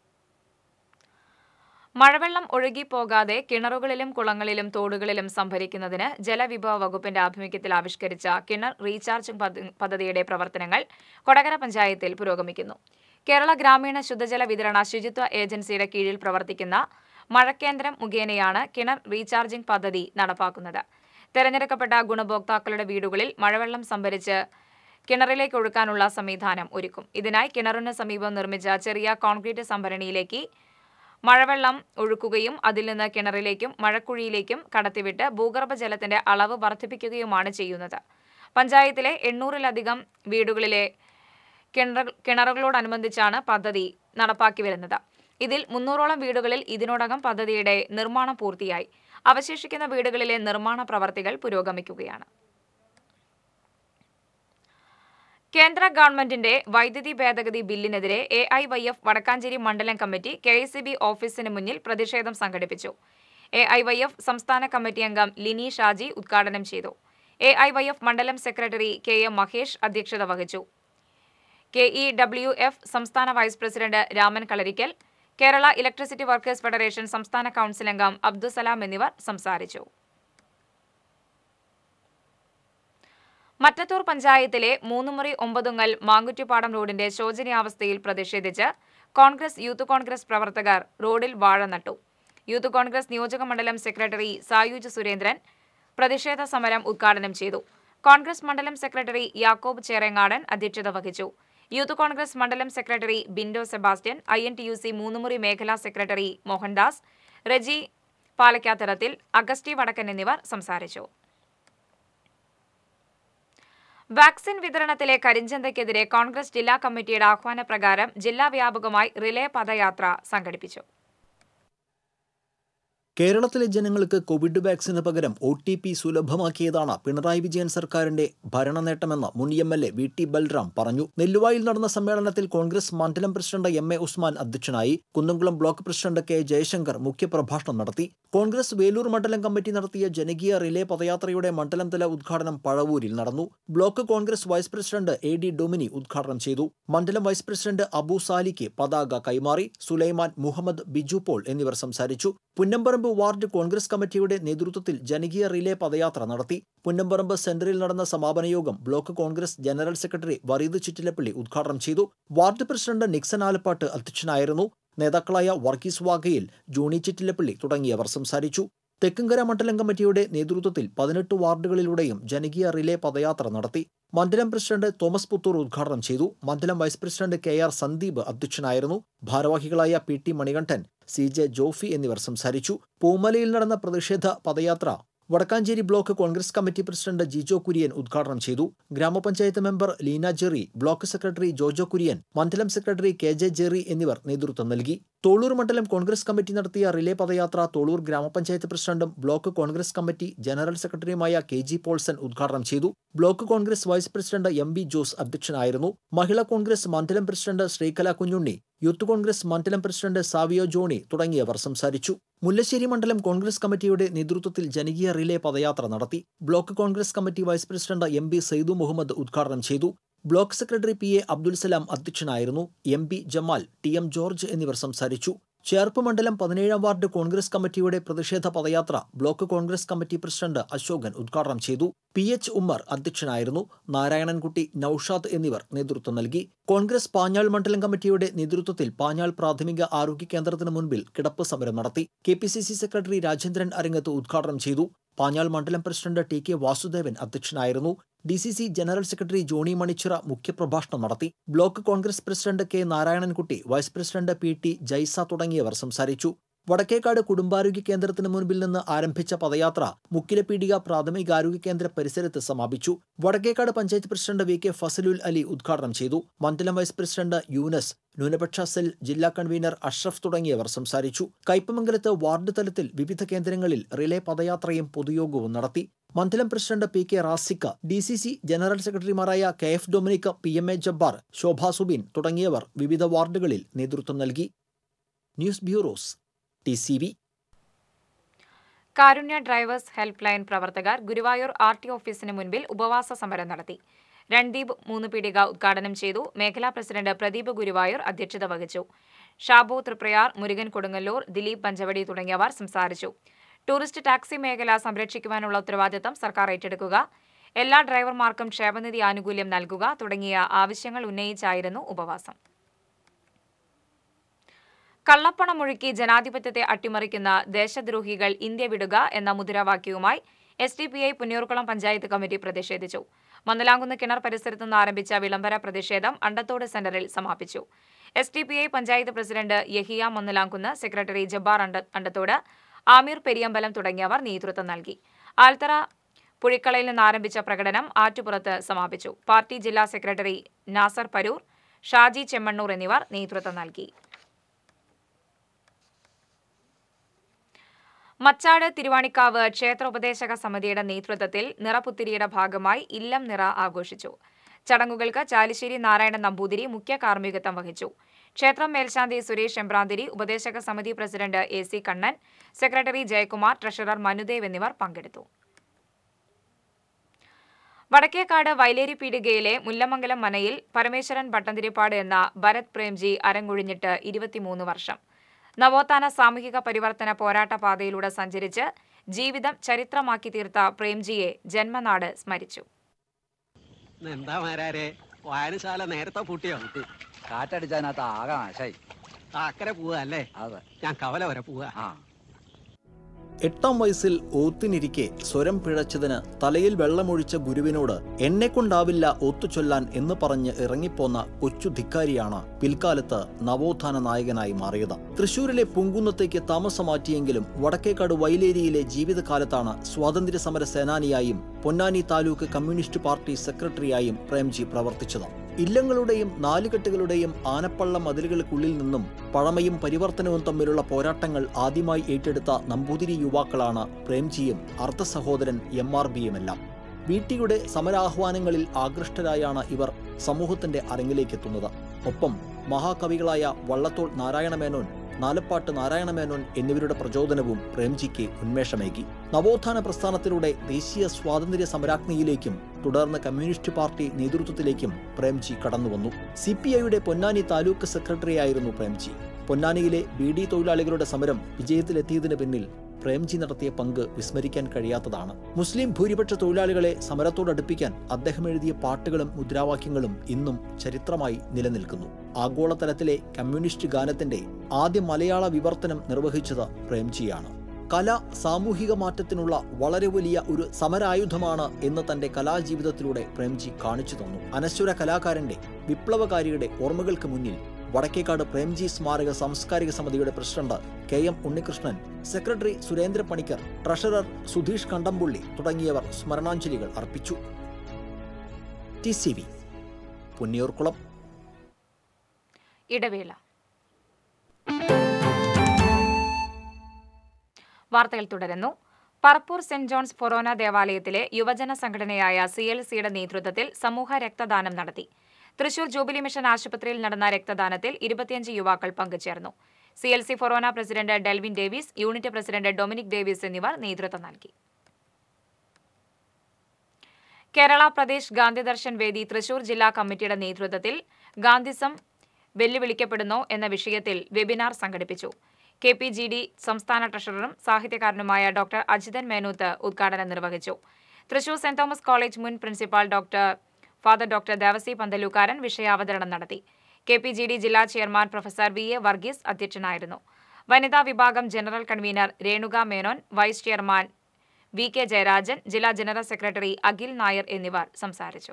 മഴവെള്ളം ഒഴുകിപ്പോകാതെ കിണറുകളിലും കുളങ്ങളിലും തോടുകളിലും സംഭരിക്കുന്നതിന് ജലവിഭവ വകുപ്പിന്റെ ആഭിമുഖ്യത്തിൽ ആവിഷ്കരിച്ച കിണർ റീചാർജിംഗ് പദ്ധ- പദ്ധതിയുടെ പ്രവർത്തനങ്ങൾ കൊടകര പഞ്ചായത്തിൽ പുരോഗമിക്കുന്നു കേരള ഗ്രാമീണ ശുദ്ധജല വിതരണ ശുചിത്വ ഏജൻസിയുടെ കീഴിൽ പ്രവർത്തിക്കുന്ന മഴക്കേന്ദ്രം മുഖേനയാണ് കിണർ റീചാർജിംഗ് പദ്ധതി നടപ്പാക്കുന്നത് തെരഞ്ഞെടുക്കപ്പെട്ട ഗുണഭോക്താക്കളുടെ വീടുകളിൽ മഴവെള്ളം സംഭരിച്ച് കിണറിലേക്ക് ഒഴുക്കാനുള്ള സംവിധാനം ഒരുക്കും ഇതിനായി കിണറിന് സമീപം നിർമ്മിച്ച ചെറിയ കോൺക്രീറ്റ് സംഭരണിയിലേക്ക് മഴവെള്ളം ഒഴുക്കുകയും അതിൽ നിന്ന് കിണറിലേക്കും മഴക്കുഴിയിലേക്കും കടത്തിവിട്ട് ഭൂഗർഭജലത്തിന്റെ അളവ് വർദ്ധിപ്പിക്കുകയുമാണ് ചെയ്യുന്നത് പഞ്ചായത്തിലെ എണ്ണൂറിലധികം വീടുകളിലെ കിണർ കിണറുകളോടനുബന്ധിച്ചാണ് പദ്ധതി നടപ്പാക്കി വരുന്നത് ഇതിൽ മുന്നൂറോളം വീടുകളിൽ ഇതിനോടകം പദ്ധതിയുടെ നിർമ്മാണം പൂർത്തിയായി അവശേഷിക്കുന്ന വീടുകളിലെ നിർമ്മാണ പ്രവർത്തികൾ പുരോഗമിക്കുകയാണ് കേന്ദ്ര ഗവൺമെന്റിന്റെ വൈദ്യുതി ഭേദഗതി ബില്ലിനെതിരെ A I Y F Vadakkanchery മണ്ഡലം committee K S C B ഓഫീസിന് മുന്നിൽ പ്രതിഷേധം സംഘടിപ്പിച്ചു എ ഐ വൈ എഫ് സംസ്ഥാന കമ്മിറ്റി അംഗം ലിനി ഷാജി ഉദ്ഘാടനം ചെയ്തു എ ഐ വൈ എഫ് മണ്ഡലം സെക്രട്ടറി കെ എം മഹേഷ് അധ്യക്ഷത വഹിച്ചു കെ ഇ ഡബ്ല്യു എഫ് സംസ്ഥാന vice president Raman Kalarikkal Kerala electricity workers federation സംസ്ഥാന കൌൺസിൽ അംഗം അബ്ദുസലാം എന്നിവർ സംസാരിച്ചു മറ്റത്തൂർ പഞ്ചായത്തിലെ മൂന്നുമുറി ഒമ്പതുങ്ങൽ മാങ്കുറ്റിപ്പാടം റോഡിന്റെ ശോചനീയാവസ്ഥയിൽ പ്രതിഷേധിച്ച് കോൺഗ്രസ് യൂത്ത് കോൺഗ്രസ് പ്രവർത്തകർ റോഡിൽ വാഴ നട്ടു യൂത്ത് കോൺഗ്രസ് നിയോജക മണ്ഡലം സെക്രട്ടറി സായുജ് സുരേന്ദ്രൻ പ്രതിഷേധ സമരം ഉദ്ഘാടനം ചെയ്തു കോൺഗ്രസ് മണ്ഡലം സെക്രട്ടറി യാക്കോബ് ചേറങ്ങാടൻ അധ്യക്ഷത വഹിച്ചു യൂത്ത് കോൺഗ്രസ് മണ്ഡലം secretary Bindo Sebastian I N T U C Moonnumuri മേഖലാ സെക്രട്ടറി മോഹൻദാസ് റജി പാലക്കാത്തറത്തിൽ അഗസ്റ്റി വടക്കൻ എന്നിവർ സംസാരിച്ചു വാക്സിൻ വിതരണത്തിലെ കരിഞ്ചന്തയ്ക്കെതിരെ കോൺഗ്രസ് ജില്ലാ കമ്മിറ്റിയുടെ ആഹ്വാനപ്രകാരം ജില്ലാ വ്യാപകമായി റിലേ പദയാത്ര സംഘടിപ്പിച്ചു കേരളത്തിലെ ജനങ്ങൾക്ക് കോവിഡ് വാക്സിന് പകരം ഒ ടി പി സുലഭമാക്കിയതാണ് പിണറായി വിജയൻ സർക്കാരിന്റെ ഭരണനേട്ടമെന്ന് മുൻ M L A V T Balram പറഞ്ഞു നെല്ലുവായിൽ നടന്ന സമ്മേളനത്തിൽ കോൺഗ്രസ് മണ്ഡലം പ്രസിഡന്റ് എം എ ഉസ്മാൻ അധ്യക്ഷനായി Kunnamkulam block president K Jayashankar മുഖ്യപ്രഭാഷണം നടത്തി കോൺഗ്രസ് വേലൂർ മണ്ഡലം കമ്മിറ്റി നടത്തിയ ജനകീയ റിലേ പദയാത്രയുടെ മണ്ഡലം തല ഉദ്ഘാടനം പഴവൂരിൽ നടന്നു block Congress vice president A D Domini ഉദ്ഘാടനം ചെയ്തു മണ്ഡലം വൈസ് പ്രസിഡന്റ് അബു സാലിക്ക് പതാക കൈമാറി സുലൈമാൻ മുഹമ്മദ് ബിജു പോൾ എന്നിവർ സംസാരിച്ചു പുന്നമ്പറമ്പ് വാർഡ് കോൺഗ്രസ് കമ്മിറ്റിയുടെ നേതൃത്വത്തിൽ ജനകീയ റിലേ പദയാത്ര നടത്തി പുന്നമ്പറമ്പ് സെന്ററിൽ നടന്ന സമാപന യോഗം block Congress general secretary Vareed Chittilappally ഉദ്ഘാടനം ചെയ്തു വാർഡ് പ്രസിഡന്റ് നിക്സൺ ആലപ്പാട്ട് അധ്യക്ഷനായിരുന്നു നേതാക്കളായ വർഗീസ് വാഗയിൽ ജോണി ചിറ്റിലപ്പള്ളി തുടങ്ങിയവർ സംസാരിച്ചു തെക്കുംകര മണ്ഡലം കമ്മിറ്റിയുടെ നേതൃത്വത്തിൽ പതിനെട്ട് വാർഡുകളിലൂടെയും ജനകീയ റിലേ പദയാത്ര നടത്തി മണ്ഡലം പ്രസിഡന്റ് തോമസ് പുത്തൂർ ഉദ്ഘാടനം ചെയ്തു മണ്ഡലം vice president K R Sandeep അധ്യക്ഷനായിരുന്നു ഭാരവാഹികളായ P T Manikandan C J Jofy എന്നിവർ സംസാരിച്ചു പൂമലയിൽ നടന്ന പ്രതിഷേധ പദയാത്ര Vadakkanchery block Congress committee president Jijo Kurian ഉദ്ഘാടനം ചെയ്തു ഗ്രാമപഞ്ചായത്ത് member Leena Jerry block secretary Jojo Kurian മണ്ഡലം സെക്രട്ടറി കെ ജെ ജെറി എന്നിവർ നേതൃത്വം നൽകി തോളൂർ മണ്ഡലം കോൺഗ്രസ് കമ്മിറ്റി നടത്തിയ റിലേ പദയാത്ര തോളൂർ ഗ്രാമപഞ്ചായത്ത് പ്രസിഡന്റും ബ്ലോക്ക് കോൺഗ്രസ് കമ്മിറ്റി ജനറൽ സെക്രട്ടറിയുമായ കെ ജി പോൾസൺ ഉദ്ഘാടനം ചെയ്തു block Congress vice president M B Jose അധ്യക്ഷനായിരുന്നു മഹിളാ കോൺഗ്രസ് മണ്ഡലം പ്രസിഡന്റ് ശ്രീകല കുഞ്ഞുണ്ണി യൂത്ത് കോൺഗ്രസ് മണ്ഡലം പ്രസിഡന്റ് സാവിയോ ജോണി തുടങ്ങിയവർ സംസാരിച്ചു മുല്ലശ്ശേരി മണ്ഡലം കോൺഗ്രസ് കമ്മിറ്റിയുടെ നേതൃത്വത്തിൽ ജനകീയ റിലേ പദയാത്ര നടത്തി block Congress committee vice president M B Saidu Muhammad ഉദ്ഘാടനം ചെയ്തു block secretary P A Abdul Salam അധ്യക്ഷനായിരുന്നു M P Jamal T M George എന്നിവർ സംസാരിച്ചു ചേർപ്പ് മണ്ഡലം പതിനേഴാം വാർഡ് കോൺഗ്രസ് കമ്മിറ്റിയുടെ പ്രതിഷേധ പദയാത്ര block Congress committee president Ashokan ഉദ്ഘാടനം ചെയ്തു പി എച്ച് ഉമ്മർ അധ്യക്ഷനായിരുന്നു നാരായണൻകുട്ടി നൌഷാദ് എന്നിവർ നേതൃത്വം നൽകി കോൺഗ്രസ് പാഞ്ഞാൾ മണ്ഡലം കമ്മിറ്റിയുടെ നേതൃത്വത്തിൽ പാഞ്ഞാൾ പ്രാഥമിക ആരോഗ്യ കേന്ദ്രത്തിന് മുൻപിൽ കിടപ്പ് സമരം നടത്തി K P C C secretary Rajendran Arangath ഉദ്ഘാടനം ചെയ്തു പാഞ്ഞാൾ മണ്ഡലം പ്രസിഡന്റ് ടി കെ വാസുദേവൻ അധ്യക്ഷനായിരുന്നു D C C general secretary Johny Manichira മുഖ്യപ്രഭാഷണം നടത്തി block Congress president K Narayanankutty vice president P T Jaisa തുടങ്ങിയവർ സംസാരിച്ചു വടക്കേക്കാട് കുടുംബാരോഗ്യ കേന്ദ്രത്തിന് മുൻപിൽ നിന്ന് ആരംഭിച്ച പദയാത്ര മുക്കിലപീഡിക പ്രാഥമികാരോഗ്യ കേന്ദ്ര പരിസരത്ത് സമാപിച്ചു Vadakkekad panchayat president V K Fazalul Ali ഉദ്ഘാടനം ചെയ്തു മണ്ഡലം വൈസ് പ്രസിഡന്റ് യൂനസ് ന്യൂനപക്ഷ സെൽ ജില്ലാ കൺവീനർ അഷ്റഫ് തുടങ്ങിയവർ സംസാരിച്ചു കയ്പമംഗലത്ത് വാർഡ് തലത്തിൽ വിവിധ കേന്ദ്രങ്ങളിൽ റിലേ പദയാത്രയും പൊതുയോഗവും നടത്തി മണ്ഡലം president P K Rasikka D C C general സെക്രട്ടറിമാരായ K F Dominic P M A Jabbar Shobha Subin തുടങ്ങിയവർ വിവിധ വാർഡുകളിൽ നേതൃത്വം നൽകി news bureaus T C V Karunya drivers help line പ്രവർത്തകർ ഗുരുവായൂർ ആർ ടി ഓഫീസിന് മുൻപിൽ ഉപവാസ സമരം നടത്തി രൺദീപ് മൂന്ന് പീടിക ഉദ്ഘാടനം ചെയ്തു മേഖലാ പ്രസിഡന്റ് പ്രദീപ് ഗുരുവായൂർ അധ്യക്ഷത വഹിച്ചു ഷാബു തൃപ്രയാർ മുരുകൻ കൊടുങ്ങല്ലൂർ ദിലീപ് പഞ്ചവടി തുടങ്ങിയവർ സംസാരിച്ചു ടൂറിസ്റ്റ് ടാക്സി മേഖല സംരക്ഷിക്കുവാനുള്ള ഉത്തരവാദിത്തം സർക്കാർ ഏറ്റെടുക്കുക എല്ലാ ഡ്രൈവർമാർക്കും ക്ഷേമനിധി ആനുകൂല്യം നൽകുക തുടങ്ങിയ ആവശ്യങ്ങൾ ഉന്നയിച്ചായിരുന്നു ഉപവാസം കള്ളപ്പണമൊഴുക്കി ജനാധിപത്യത്തെ അട്ടിമറിക്കുന്ന ദേശദ്രോഹികൾ ഇന്ത്യ വിടുക എന്ന മുദ്രാവാക്യവുമായി S D P I Punnoorkulam panchayat committee പ്രതിഷേധിച്ചു മന്നലാങ്കുന്ന് കിണർ പരിസരത്ത് നിന്ന് ആരംഭിച്ച വിളംബര പ്രതിഷേധം അണ്ടത്തോട് സെന്ററിൽ സമാപിച്ചു S D P I panchayat president Yahiya Mannalamkunnu secretary Jabbar അണ്ട അണ്ടത്തോട് ആമീർ പെരിയമ്പലം തുടങ്ങിയവർ നേതൃത്വം നൽകി ആൽത്തറ പുഴിക്കളയിൽ നിന്ന് ആരംഭിച്ച പ്രകടനം ആറ്റുപുറത്ത് സമാപിച്ചു പാർട്ടി ജില്ലാ സെക്രട്ടറി നാസർ പരൂർ ഷാജി ചെമ്മണ്ണൂർ എന്നിവർ നേതൃത്വം നൽകി മച്ചാട് തിരുവാണിക്കാവ് ക്ഷേത്രോപദേശക സമിതിയുടെ നേതൃത്വത്തിൽ നിറപുത്തിരിയുടെ ഭാഗമായി ഇല്ലം നിറ ആഘോഷിച്ചു ചടങ്ങുകൾക്ക് ചാലിശ്ശേരി നാരായണൻ നമ്പൂതിരി മുഖ്യ കാർമ്മികത്വം വഹിച്ചു ക്ഷേത്രം മേൽശാന്തി സുരേഷ് എമ്പ്രാന്തിരി ഉപദേശക സമിതി president A C Kannan secretary Jayakumar treasurer Manudev എന്നിവർ പങ്കെടുത്തു വടക്കേക്കാട് വൈലേരി പീടികയിലെ മുല്ലമംഗലം മനയിൽ പരമേശ്വരൻ ഭട്ടതിരിപ്പാട് എന്ന ഭരത് പ്രേംജി അരങ്ങൊഴിഞ്ഞിട്ട് ഇരുപത്തിമൂന്ന് വർഷം നവോത്ഥാന സാമൂഹിക പരിവർത്തന പോരാട്ട പാതയിലൂടെ സഞ്ചരിച്ച് ജീവിതം ചരിത്രമാക്കി തീർത്ത പ്രേംജിയെ ജന്മനാട് സ്മരിച്ചു എന്താ മാരാരെ വായനശാല നേരത്തെ പൂട്ടിയോ കാറ്റടിച്ചതിനകത്ത് ആകെ നാശായി അക്കരെ പോവാ അല്ലേ അതെ ഞാൻ കവല വരെ പോവാ ആ എട്ടാം വയസ്സിൽ ഓത്തിനിരിക്കെ സ്വരം പിഴച്ചതിന് തലയിൽ വെള്ളമൊഴിച്ച ഗുരുവിനോട് എന്നെ കൊണ്ടാവില്ല ഒത്തുചൊല്ലാൻ എന്ന് പറഞ്ഞ് ഇറങ്ങിപ്പോന്ന കൊച്ചു ധിക്കാരിയാണ് പിൽക്കാലത്ത് നവോത്ഥാന നായകനായി മാറിയത് തൃശൂരിലെ പുങ്കുന്നത്തേക്ക് താമസം മാറ്റിയെങ്കിലും വടക്കേക്കാട് വൈലേരിയിലെ ജീവിതകാലത്താണ് സ്വാതന്ത്ര്യ സമര സേനാനിയായും പൊന്നാനി താലൂക്ക് കമ്മ്യൂണിസ്റ്റ് പാർട്ടി സെക്രട്ടറിയായും പ്രേംജി പ്രവർത്തിച്ചത് ഇല്ലങ്ങളുടെയും നാലുകെട്ടുകളുടെയും ആനപ്പള്ള മതിലുകൾക്കുള്ളിൽ നിന്നും പഴമയും പരിവർത്തനവും തമ്മിലുള്ള പോരാട്ടങ്ങൾ ആദ്യമായി ഏറ്റെടുത്ത നമ്പൂതിരി യുവാക്കളാണ് പ്രേംജിയും അർദ്ധ സഹോദരൻ എം ആർ ബിയുമെല്ലാം വീട്ടിയുടെ സമരാഹ്വാനങ്ങളിൽ ആകൃഷ്ടരായാണ് ഇവർ സമൂഹത്തിന്റെ അരങ്ങിലേക്കെത്തുന്നത് ഒപ്പം മഹാകവികളായ വള്ളത്തോൾ നാരായണമേനോൻ നാലപ്പാട്ട് നാരായണമേനോൻ എന്നിവരുടെ പ്രചോദനവും പ്രേംജിക്ക് ഉന്മേഷമേകി നവോത്ഥാന പ്രസ്ഥാനത്തിലൂടെ ദേശീയ സ്വാതന്ത്ര്യ സമരാഗ്നിയിലേക്കും തുടർന്ന് കമ്മ്യൂണിസ്റ്റ് പാർട്ടി നേതൃത്വത്തിലേക്കും പ്രേംജി കടന്നുവന്നു സി പി ഐയുടെ പൊന്നാനി താലൂക്ക് സെക്രട്ടറിയായിരുന്നു പ്രേംജി പൊന്നാനിയിലെ ബി ഡി തൊഴിലാളികളുടെ സമരം വിജയത്തിലെത്തിയതിന് പിന്നിൽ പ്രേംജി നടത്തിയ പങ്ക് വിസ്മരിക്കാൻ കഴിയാത്തതാണ് മുസ്ലിം ഭൂരിപക്ഷ തൊഴിലാളികളെ സമരത്തോടടുപ്പിക്കാൻ അദ്ദേഹം എഴുതിയ പാട്ടുകളും മുദ്രാവാക്യങ്ങളും ഇന്നും ചരിത്രമായി നിലനിൽക്കുന്നു ആഗോളതലത്തിലെ കമ്മ്യൂണിസ്റ്റ് ഗാനത്തിന്റെ ആദ്യ മലയാള വിവർത്തനം നിർവഹിച്ചത് പ്രേംജിയാണ് കല സാമൂഹിക മാറ്റത്തിനുള്ള വളരെ വലിയ ഒരു സമരായുധമാണ് എന്ന് തന്റെ കലാജീവിതത്തിലൂടെ പ്രേംജി കാണിച്ചു തന്നു അനശ്വര കലാകാരന്റെ വിപ്ലവകാരിയുടെ ഓർമ്മകൾക്ക് മുന്നിൽ വടക്കേക്കാട് പ്രേംജി സ്മാരക സാംസ്കാരിക സമിതിയുടെ president K M Unnikrishnan secretary Surendra Panicker treasurer Sudheesh Kandampully തുടങ്ങിയവർ സ്മരണാഞ്ജലികൾ അർപ്പിച്ചു ടി സി വി പുന്നിയൂർക്കുളം ഇടവേള വാർത്തകൾ തുടരുന്നു പറപ്പൂർ സെന്റ് ജോൺസ് ഫൊറോന ദേവാലയത്തിലെ യുവജന സംഘടനയായ സി എൽ സിയുടെ നേതൃത്വത്തിൽ സമൂഹ രക്തദാനം നടത്തി തൃശൂർ ജൂബിലി മിഷൻ ആശുപത്രിയിൽ നടന്ന രക്തദാനത്തിൽ ഇരുപത്തിയഞ്ച് യുവാക്കൾ പങ്കുചേർന്നു C L C forane president Delvin Davis unit president Dominic Davis എന്നിവർ നേതൃത്വം നൽകി കേരള പ്രദേശ് ഗാന്ധി ദർശൻ വേദി തൃശൂർ ജില്ലാ കമ്മിറ്റിയുടെ നേതൃത്വത്തിൽ ഗാന്ധിസം വെല്ലുവിളിക്കപ്പെടുന്നോ എന്ന വിഷയത്തിൽ വെബിനാർ സംഘടിപ്പിച്ചു കെ പി ജി ഡി സംസ്ഥാന ട്രഷററും സാഹിത്യകാരനുമായ ഡോക്ടർ അജിതൻ മേനൂത്ത് ഉദ്ഘാടനം നിർവഹിച്ചു തൃശൂർ സെന്റ് തോമസ് കോളേജ് മുൻ principal doctor father doctor Devassy Panthalookaran വിഷയാവതരണം നടത്തി കെ പി ജി ഡി ജില്ലാ chairman professor V A Varghese അധ്യക്ഷനായിരുന്നു വനിതാ വിഭാഗം general convener Renuka Menon vice chairman V K Jayarajan ജില്ലാ ജനറൽ സെക്രട്ടറി അഖിൽ നായർ എന്നിവർ സംസാരിച്ചു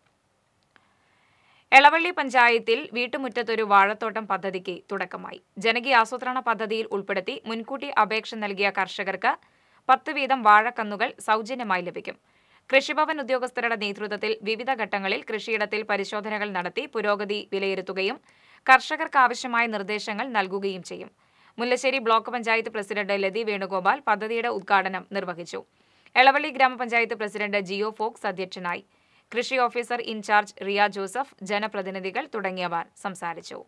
എളവള്ളി പഞ്ചായത്തിൽ വീട്ടുമുറ്റത്തൊരു വാഴത്തോട്ടം പദ്ധതിക്ക് തുടക്കമായി ജനകീയ ആസൂത്രണ പദ്ധതിയിൽ ഉൾപ്പെടുത്തി മുൻകൂട്ടി അപേക്ഷ നൽകിയ കർഷകർക്ക് പത്ത് വീതം വാഴക്കന്നുകൾ സൗജന്യമായി ലഭിക്കും കൃഷിഭവൻ ഉദ്യോഗസ്ഥരുടെ നേതൃത്വത്തിൽ വിവിധ ഘട്ടങ്ങളിൽ കൃഷിയിടത്തിൽ പരിശോധനകൾ നടത്തി പുരോഗതി വിലയിരുത്തുകയും കർഷകർക്ക് ആവശ്യമായ നിർദ്ദേശങ്ങൾ നൽകുകയും ചെയ്യും മുല്ലശ്ശേരി ബ്ലോക്ക് പഞ്ചായത്ത് പ്രസിഡന്റ് ലതി വേണുഗോപാൽ പദ്ധതിയുടെ ഉദ്ഘാടനം നിർവഹിച്ചു എളവള്ളി ഗ്രാമപഞ്ചായത്ത് പ്രസിഡന്റ് ജിയോ ഫോക്സ് അധ്യക്ഷനായി കൃഷി ഓഫീസർ ഇൻചാർജ് റിയ ജോസഫ് ജനപ്രതിനിധികൾ തുടങ്ങിയവർ സംസാരിച്ചു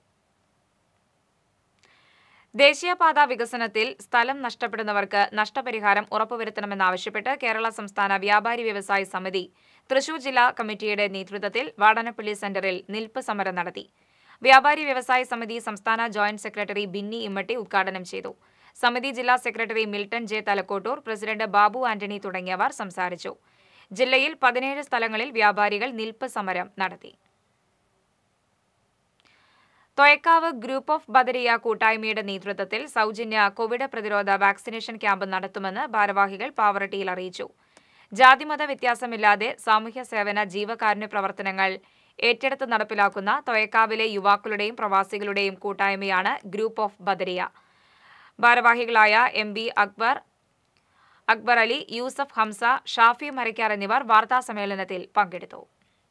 ദേശീയപാത വികസനത്തിൽ സ്ഥലം നഷ്ടപ്പെടുന്നവർക്ക് നഷ്ടപരിഹാരം ഉറപ്പുവരുത്തണമെന്നാവശ്യപ്പെട്ട് കേരള സംസ്ഥാന വ്യാപാരി വ്യവസായ സമിതി തൃശൂർ ജില്ലാ കമ്മിറ്റിയുടെ നേതൃത്വത്തിൽ വാടനപ്പള്ളി സെന്ററിൽ നിൽപ്പ് സമരം നടത്തി വ്യാപാരി വ്യവസായ സമിതി സംസ്ഥാന ജോയിന്റ് സെക്രട്ടറി ബിന്നി ഇമ്മട്ടി ഉദ്ഘാടനം ചെയ്തു സമിതി ജില്ലാ secretary Milton J Thalakkottoor president Babu Antony തുടങ്ങിയവർ സംസാരിച്ചു ജില്ലയിൽ പതിനേഴ് സ്ഥലങ്ങളിൽ വ്യാപാരികൾ നിൽപ്പ് സമരം നടത്തി തൊയക്കാവ് ഗ്രൂപ്പ് ഓഫ് ബദരിയ കൂട്ടായ്മയുടെ നേതൃത്വത്തിൽ സൗജന്യ കോവിഡ് പ്രതിരോധ വാക്സിനേഷൻ ക്യാമ്പ് നടത്തുമെന്ന് ഭാരവാഹികൾ പാവറട്ടിയിൽ അറിയിച്ചു ജാതിമത വ്യത്യാസമില്ലാതെ സാമൂഹ്യ സേവന ജീവകാരുണ്യ പ്രവർത്തനങ്ങൾ ഏറ്റെടുത്ത് നടപ്പിലാക്കുന്ന തൊയക്കാവിലെ യുവാക്കളുടെയും പ്രവാസികളുടെയും കൂട്ടായ്മയാണ് ഗ്രൂപ്പ് ഓഫ് ബദരിയ ഭാരവാഹികളായ എം ബി അക്ബർ അക്ബർ അലി യൂസഫ് ഹംസ ഷാഫി മരക്കാർ എന്നിവർ വാർത്താസമ്മേളനത്തിൽ പങ്കെടുത്തു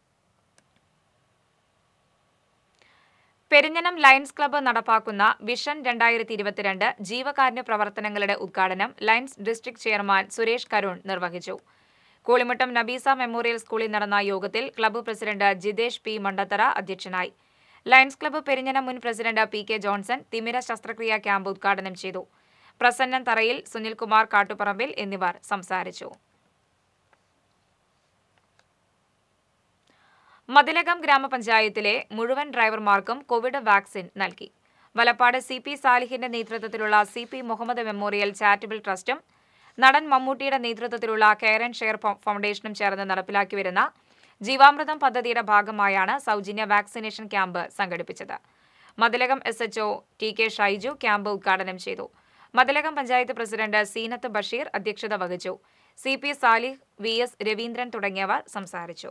പെരിഞ്ഞനം ലയൺസ് ക്ലബ്ബ് നടപ്പാക്കുന്ന വിഷൻ രണ്ടായിരത്തി ഇരുപത്തിരണ്ട് ജീവകാരുണ്യ പ്രവർത്തനങ്ങളുടെ ഉദ്ഘാടനം lions district chairman Suresh Karun നിർവഹിച്ചു കൂളിമുട്ടം നബീസ മെമ്മോറിയൽ സ്കൂളിൽ നടന്ന യോഗത്തിൽ club president Jithesh P Mandathara അധ്യക്ഷനായി ലയൺസ് ക്ലബ്ബ് പെരിഞ്ഞനം മുൻ പ്രസിഡന്റ് പി കെ ജോൺസൺ തിമിര ശസ്ത്രക്രിയാ ക്യാമ്പ് ഉദ്ഘാടനം ചെയ്തു പ്രസന്നൻ തറയിൽ സുനിൽകുമാർ കാട്ടുപറമ്പിൽ എന്നിവർ സംസാരിച്ചു മതിലകം ഗ്രാമപഞ്ചായത്തിലെ മുഴുവൻ ഡ്രൈവർമാർക്കും കോവിഡ് വാക്സിൻ നൽകി വലപ്പാട് സി പി സാലിഹിന്റെ നേതൃത്വത്തിലുള്ള C P Muhammad memorial charitable ട്രസ്റ്റും നടൻ മമ്മൂട്ടിയുടെ നേതൃത്വത്തിലുള്ള കെയർ ആൻഡ് ഷെയർ ഫൗണ്ടേഷനും ചേർന്ന് നടപ്പിലാക്കി വരുന്ന ജീവാമൃതം പദ്ധതിയുടെ ഭാഗമായാണ് സൗജന്യ വാക്സിനേഷൻ ക്യാമ്പ് സംഘടിപ്പിച്ചത് Mathilakam S H O T K Shyju camp ഉദ്ഘാടനം ചെയ്തു മതിലകം പഞ്ചായത്ത് പ്രസിഡന്റ് സീനത്ത് ബഷീർ അധ്യക്ഷത വഹിച്ചു C P Salih V S Raveendran തുടങ്ങിയവർ സംസാരിച്ചു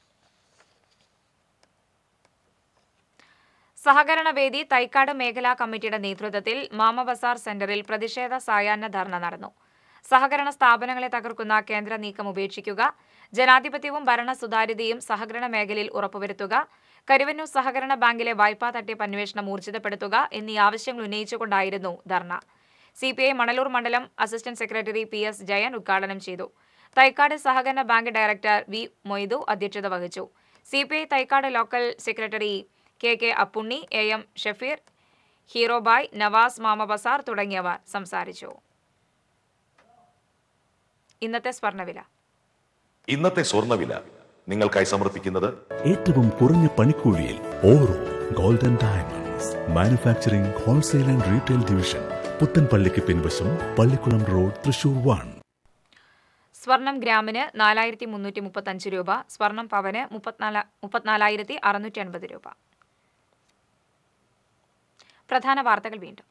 സഹകരണവേദി തൈക്കാട് മേഖലാ കമ്മിറ്റിയുടെ നേതൃത്വത്തിൽ മാമ ബസാർ സെന്ററിൽ പ്രതിഷേധ സായാഹ്ന ധർണ നടന്നു സഹകരണ സ്ഥാപനങ്ങളെ തകർക്കുന്ന കേന്ദ്ര നീക്കം ഉപേക്ഷിക്കുക ജനാധിപത്യവും ഭരണ സുതാര്യതയും സഹകരണ മേഖലയിൽ ഉറപ്പുവരുത്തുക കരുവന്നൂർ സഹകരണ ബാങ്കിലെ വായ്പാ തട്ടിപ്പ് അന്വേഷണം ഊർജിതപ്പെടുത്തുക എന്നീ ആവശ്യങ്ങൾ ഉന്നയിച്ചുകൊണ്ടായിരുന്നു dharna C P I Manalur മണ്ഡലം assistant secretary P S Jayan ഉദ്ഘാടനം ചെയ്തു തൈക്കാട് സഹകരണ ബാങ്ക് ഡയറക്ടർ വി മൊയ്തു അധ്യക്ഷത വഹിച്ചു C P I Thaikkad local secretary K K Appunni A M Shafeer Herobai Navas Mama Bazar തുടങ്ങിയവർ സംസാരിച്ചു ഇന്നത്തെ സ്വർണ്ണവില ഇന്നത്തെ സ്വർണ്ണവില നിങ്ങൾക്കായി സമർപ്പിക്കുന്നത് ഏറ്റവും കുറഞ്ഞ പണിക്കൂലിയിൽ Oro golden diamonds manufacturing wholesale and retail division പുത്തൻപള്ളിക്ക് പിൻവശം പള്ളിക്കുളം റോഡ് തൃശൂർ വൺ സ്വർണം ഗ്രാമിന് നാലായിരത്തി മുന്നൂറ്റി മുപ്പത്തഞ്ച് രൂപ സ്വർണം പവന് മുപ്പത്തിനാല മുപ്പത്തിനാലായിരത്തി അറുന്നൂറ്റി അൻപത് രൂപ പ്രധാന വാർത്തകൾ വീണ്ടും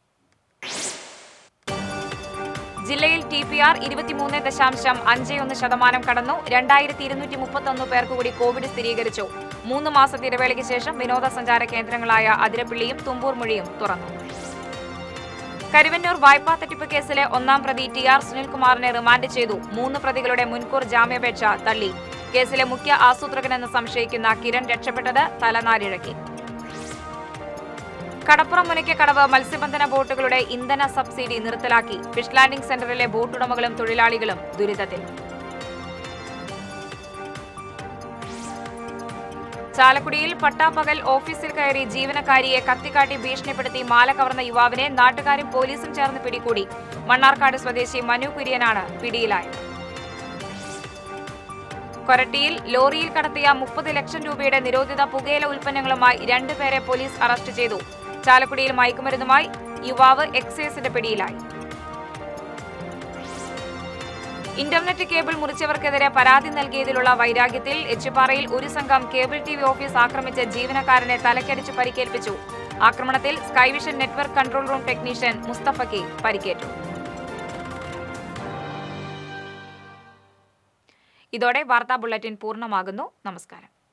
ജില്ലയിൽ ടി പി ആർ ഇരുപത്തിമൂന്ന് ദശാംശം അഞ്ച് ഒന്ന് ശതമാനം കടന്നു രണ്ടായിരത്തി ഇരുന്നൂറ്റി മുപ്പത്തൊന്ന് പേർക്ക് കൂടി കോവിഡ് സ്ഥിരീകരിച്ചു മൂന്ന് മാസത്തെ ഇടവേളയ്ക്ക് ശേഷം വിനോദസഞ്ചാര കേന്ദ്രങ്ങളായ അതിരപ്പിള്ളിയും തുമ്പൂർമുഴിയും തുറന്നു കരുവന്നൂർ വായ്പാ തട്ടിപ്പ് കേസിലെ ഒന്നാം പ്രതി ടി ആർ സുനിൽകുമാറിനെ റിമാൻഡ് ചെയ്തു മൂന്ന് പ്രതികളുടെ മുൻകൂർ ജാമ്യാപേക്ഷ തള്ളി കേസിലെ മുഖ്യ ആസൂത്രകനെന്ന് സംശയിക്കുന്ന കിരൺ രക്ഷപ്പെട്ടത് തലനാരിഴക്കി കടപ്പുറം മുനയ്ക്കക്കടവ് മത്സ്യബന്ധന ബോട്ടുകളുടെ ഇന്ധന സബ്സിഡി നിർത്തലാക്കി ഫിഷ് ലാൻഡിംഗ് സെന്ററിലെ ബോട്ടുടമകളും തൊഴിലാളികളും ദുരിതത്തിൽ ചാലക്കുടിയിൽ പട്ടാപ്പകൽ ഓഫീസിൽ കയറി ജീവനക്കാരിയെ കത്തിക്കാട്ടി ഭീഷണിപ്പെടുത്തി മാല കവർന്ന യുവാവിനെ നാട്ടുകാരും പോലീസും ചേർന്ന് പിടികൂടി മണ്ണാർക്കാട് സ്വദേശി മനു കുര്യനാണ് പിടിയിലായത് കൊരട്ടിയിൽ ലോറിയിൽ കടത്തിയ മുപ്പത് ലക്ഷം രൂപയുടെ നിരോധിത പുകയില ഉൽപ്പന്നങ്ങളുമായി രണ്ടുപേരെ പോലീസ് അറസ്റ്റ് ചെയ്തു ചാലക്കുടിയിൽ മയക്കുമരുന്നുമായി യുവാവ് എക്സൈസിന്റെ പിടിയിലായി ഇന്റർനെറ്റ് കേബിൾ മുറിച്ചവർക്കെതിരെ പരാതി നൽകിയതിലുള്ള വൈരാഗ്യത്തിൽ എച്ചുപാറയിൽ ഒരു സംഘം കേബിൾ ടി വി ഓഫീസ് ആക്രമിച്ച ജീവനക്കാരനെ തലക്കടിച്ച് പരിക്കേൽപ്പിച്ചു ആക്രമണത്തിൽ Skyvision network control room technician മുസ്തഫയ്ക്ക് പരിക്കേറ്റു ഇതോടെ വാർത്താ ബുള്ളറ്റിൻ പൂർണ്ണമാകുന്നു നമസ്കാരം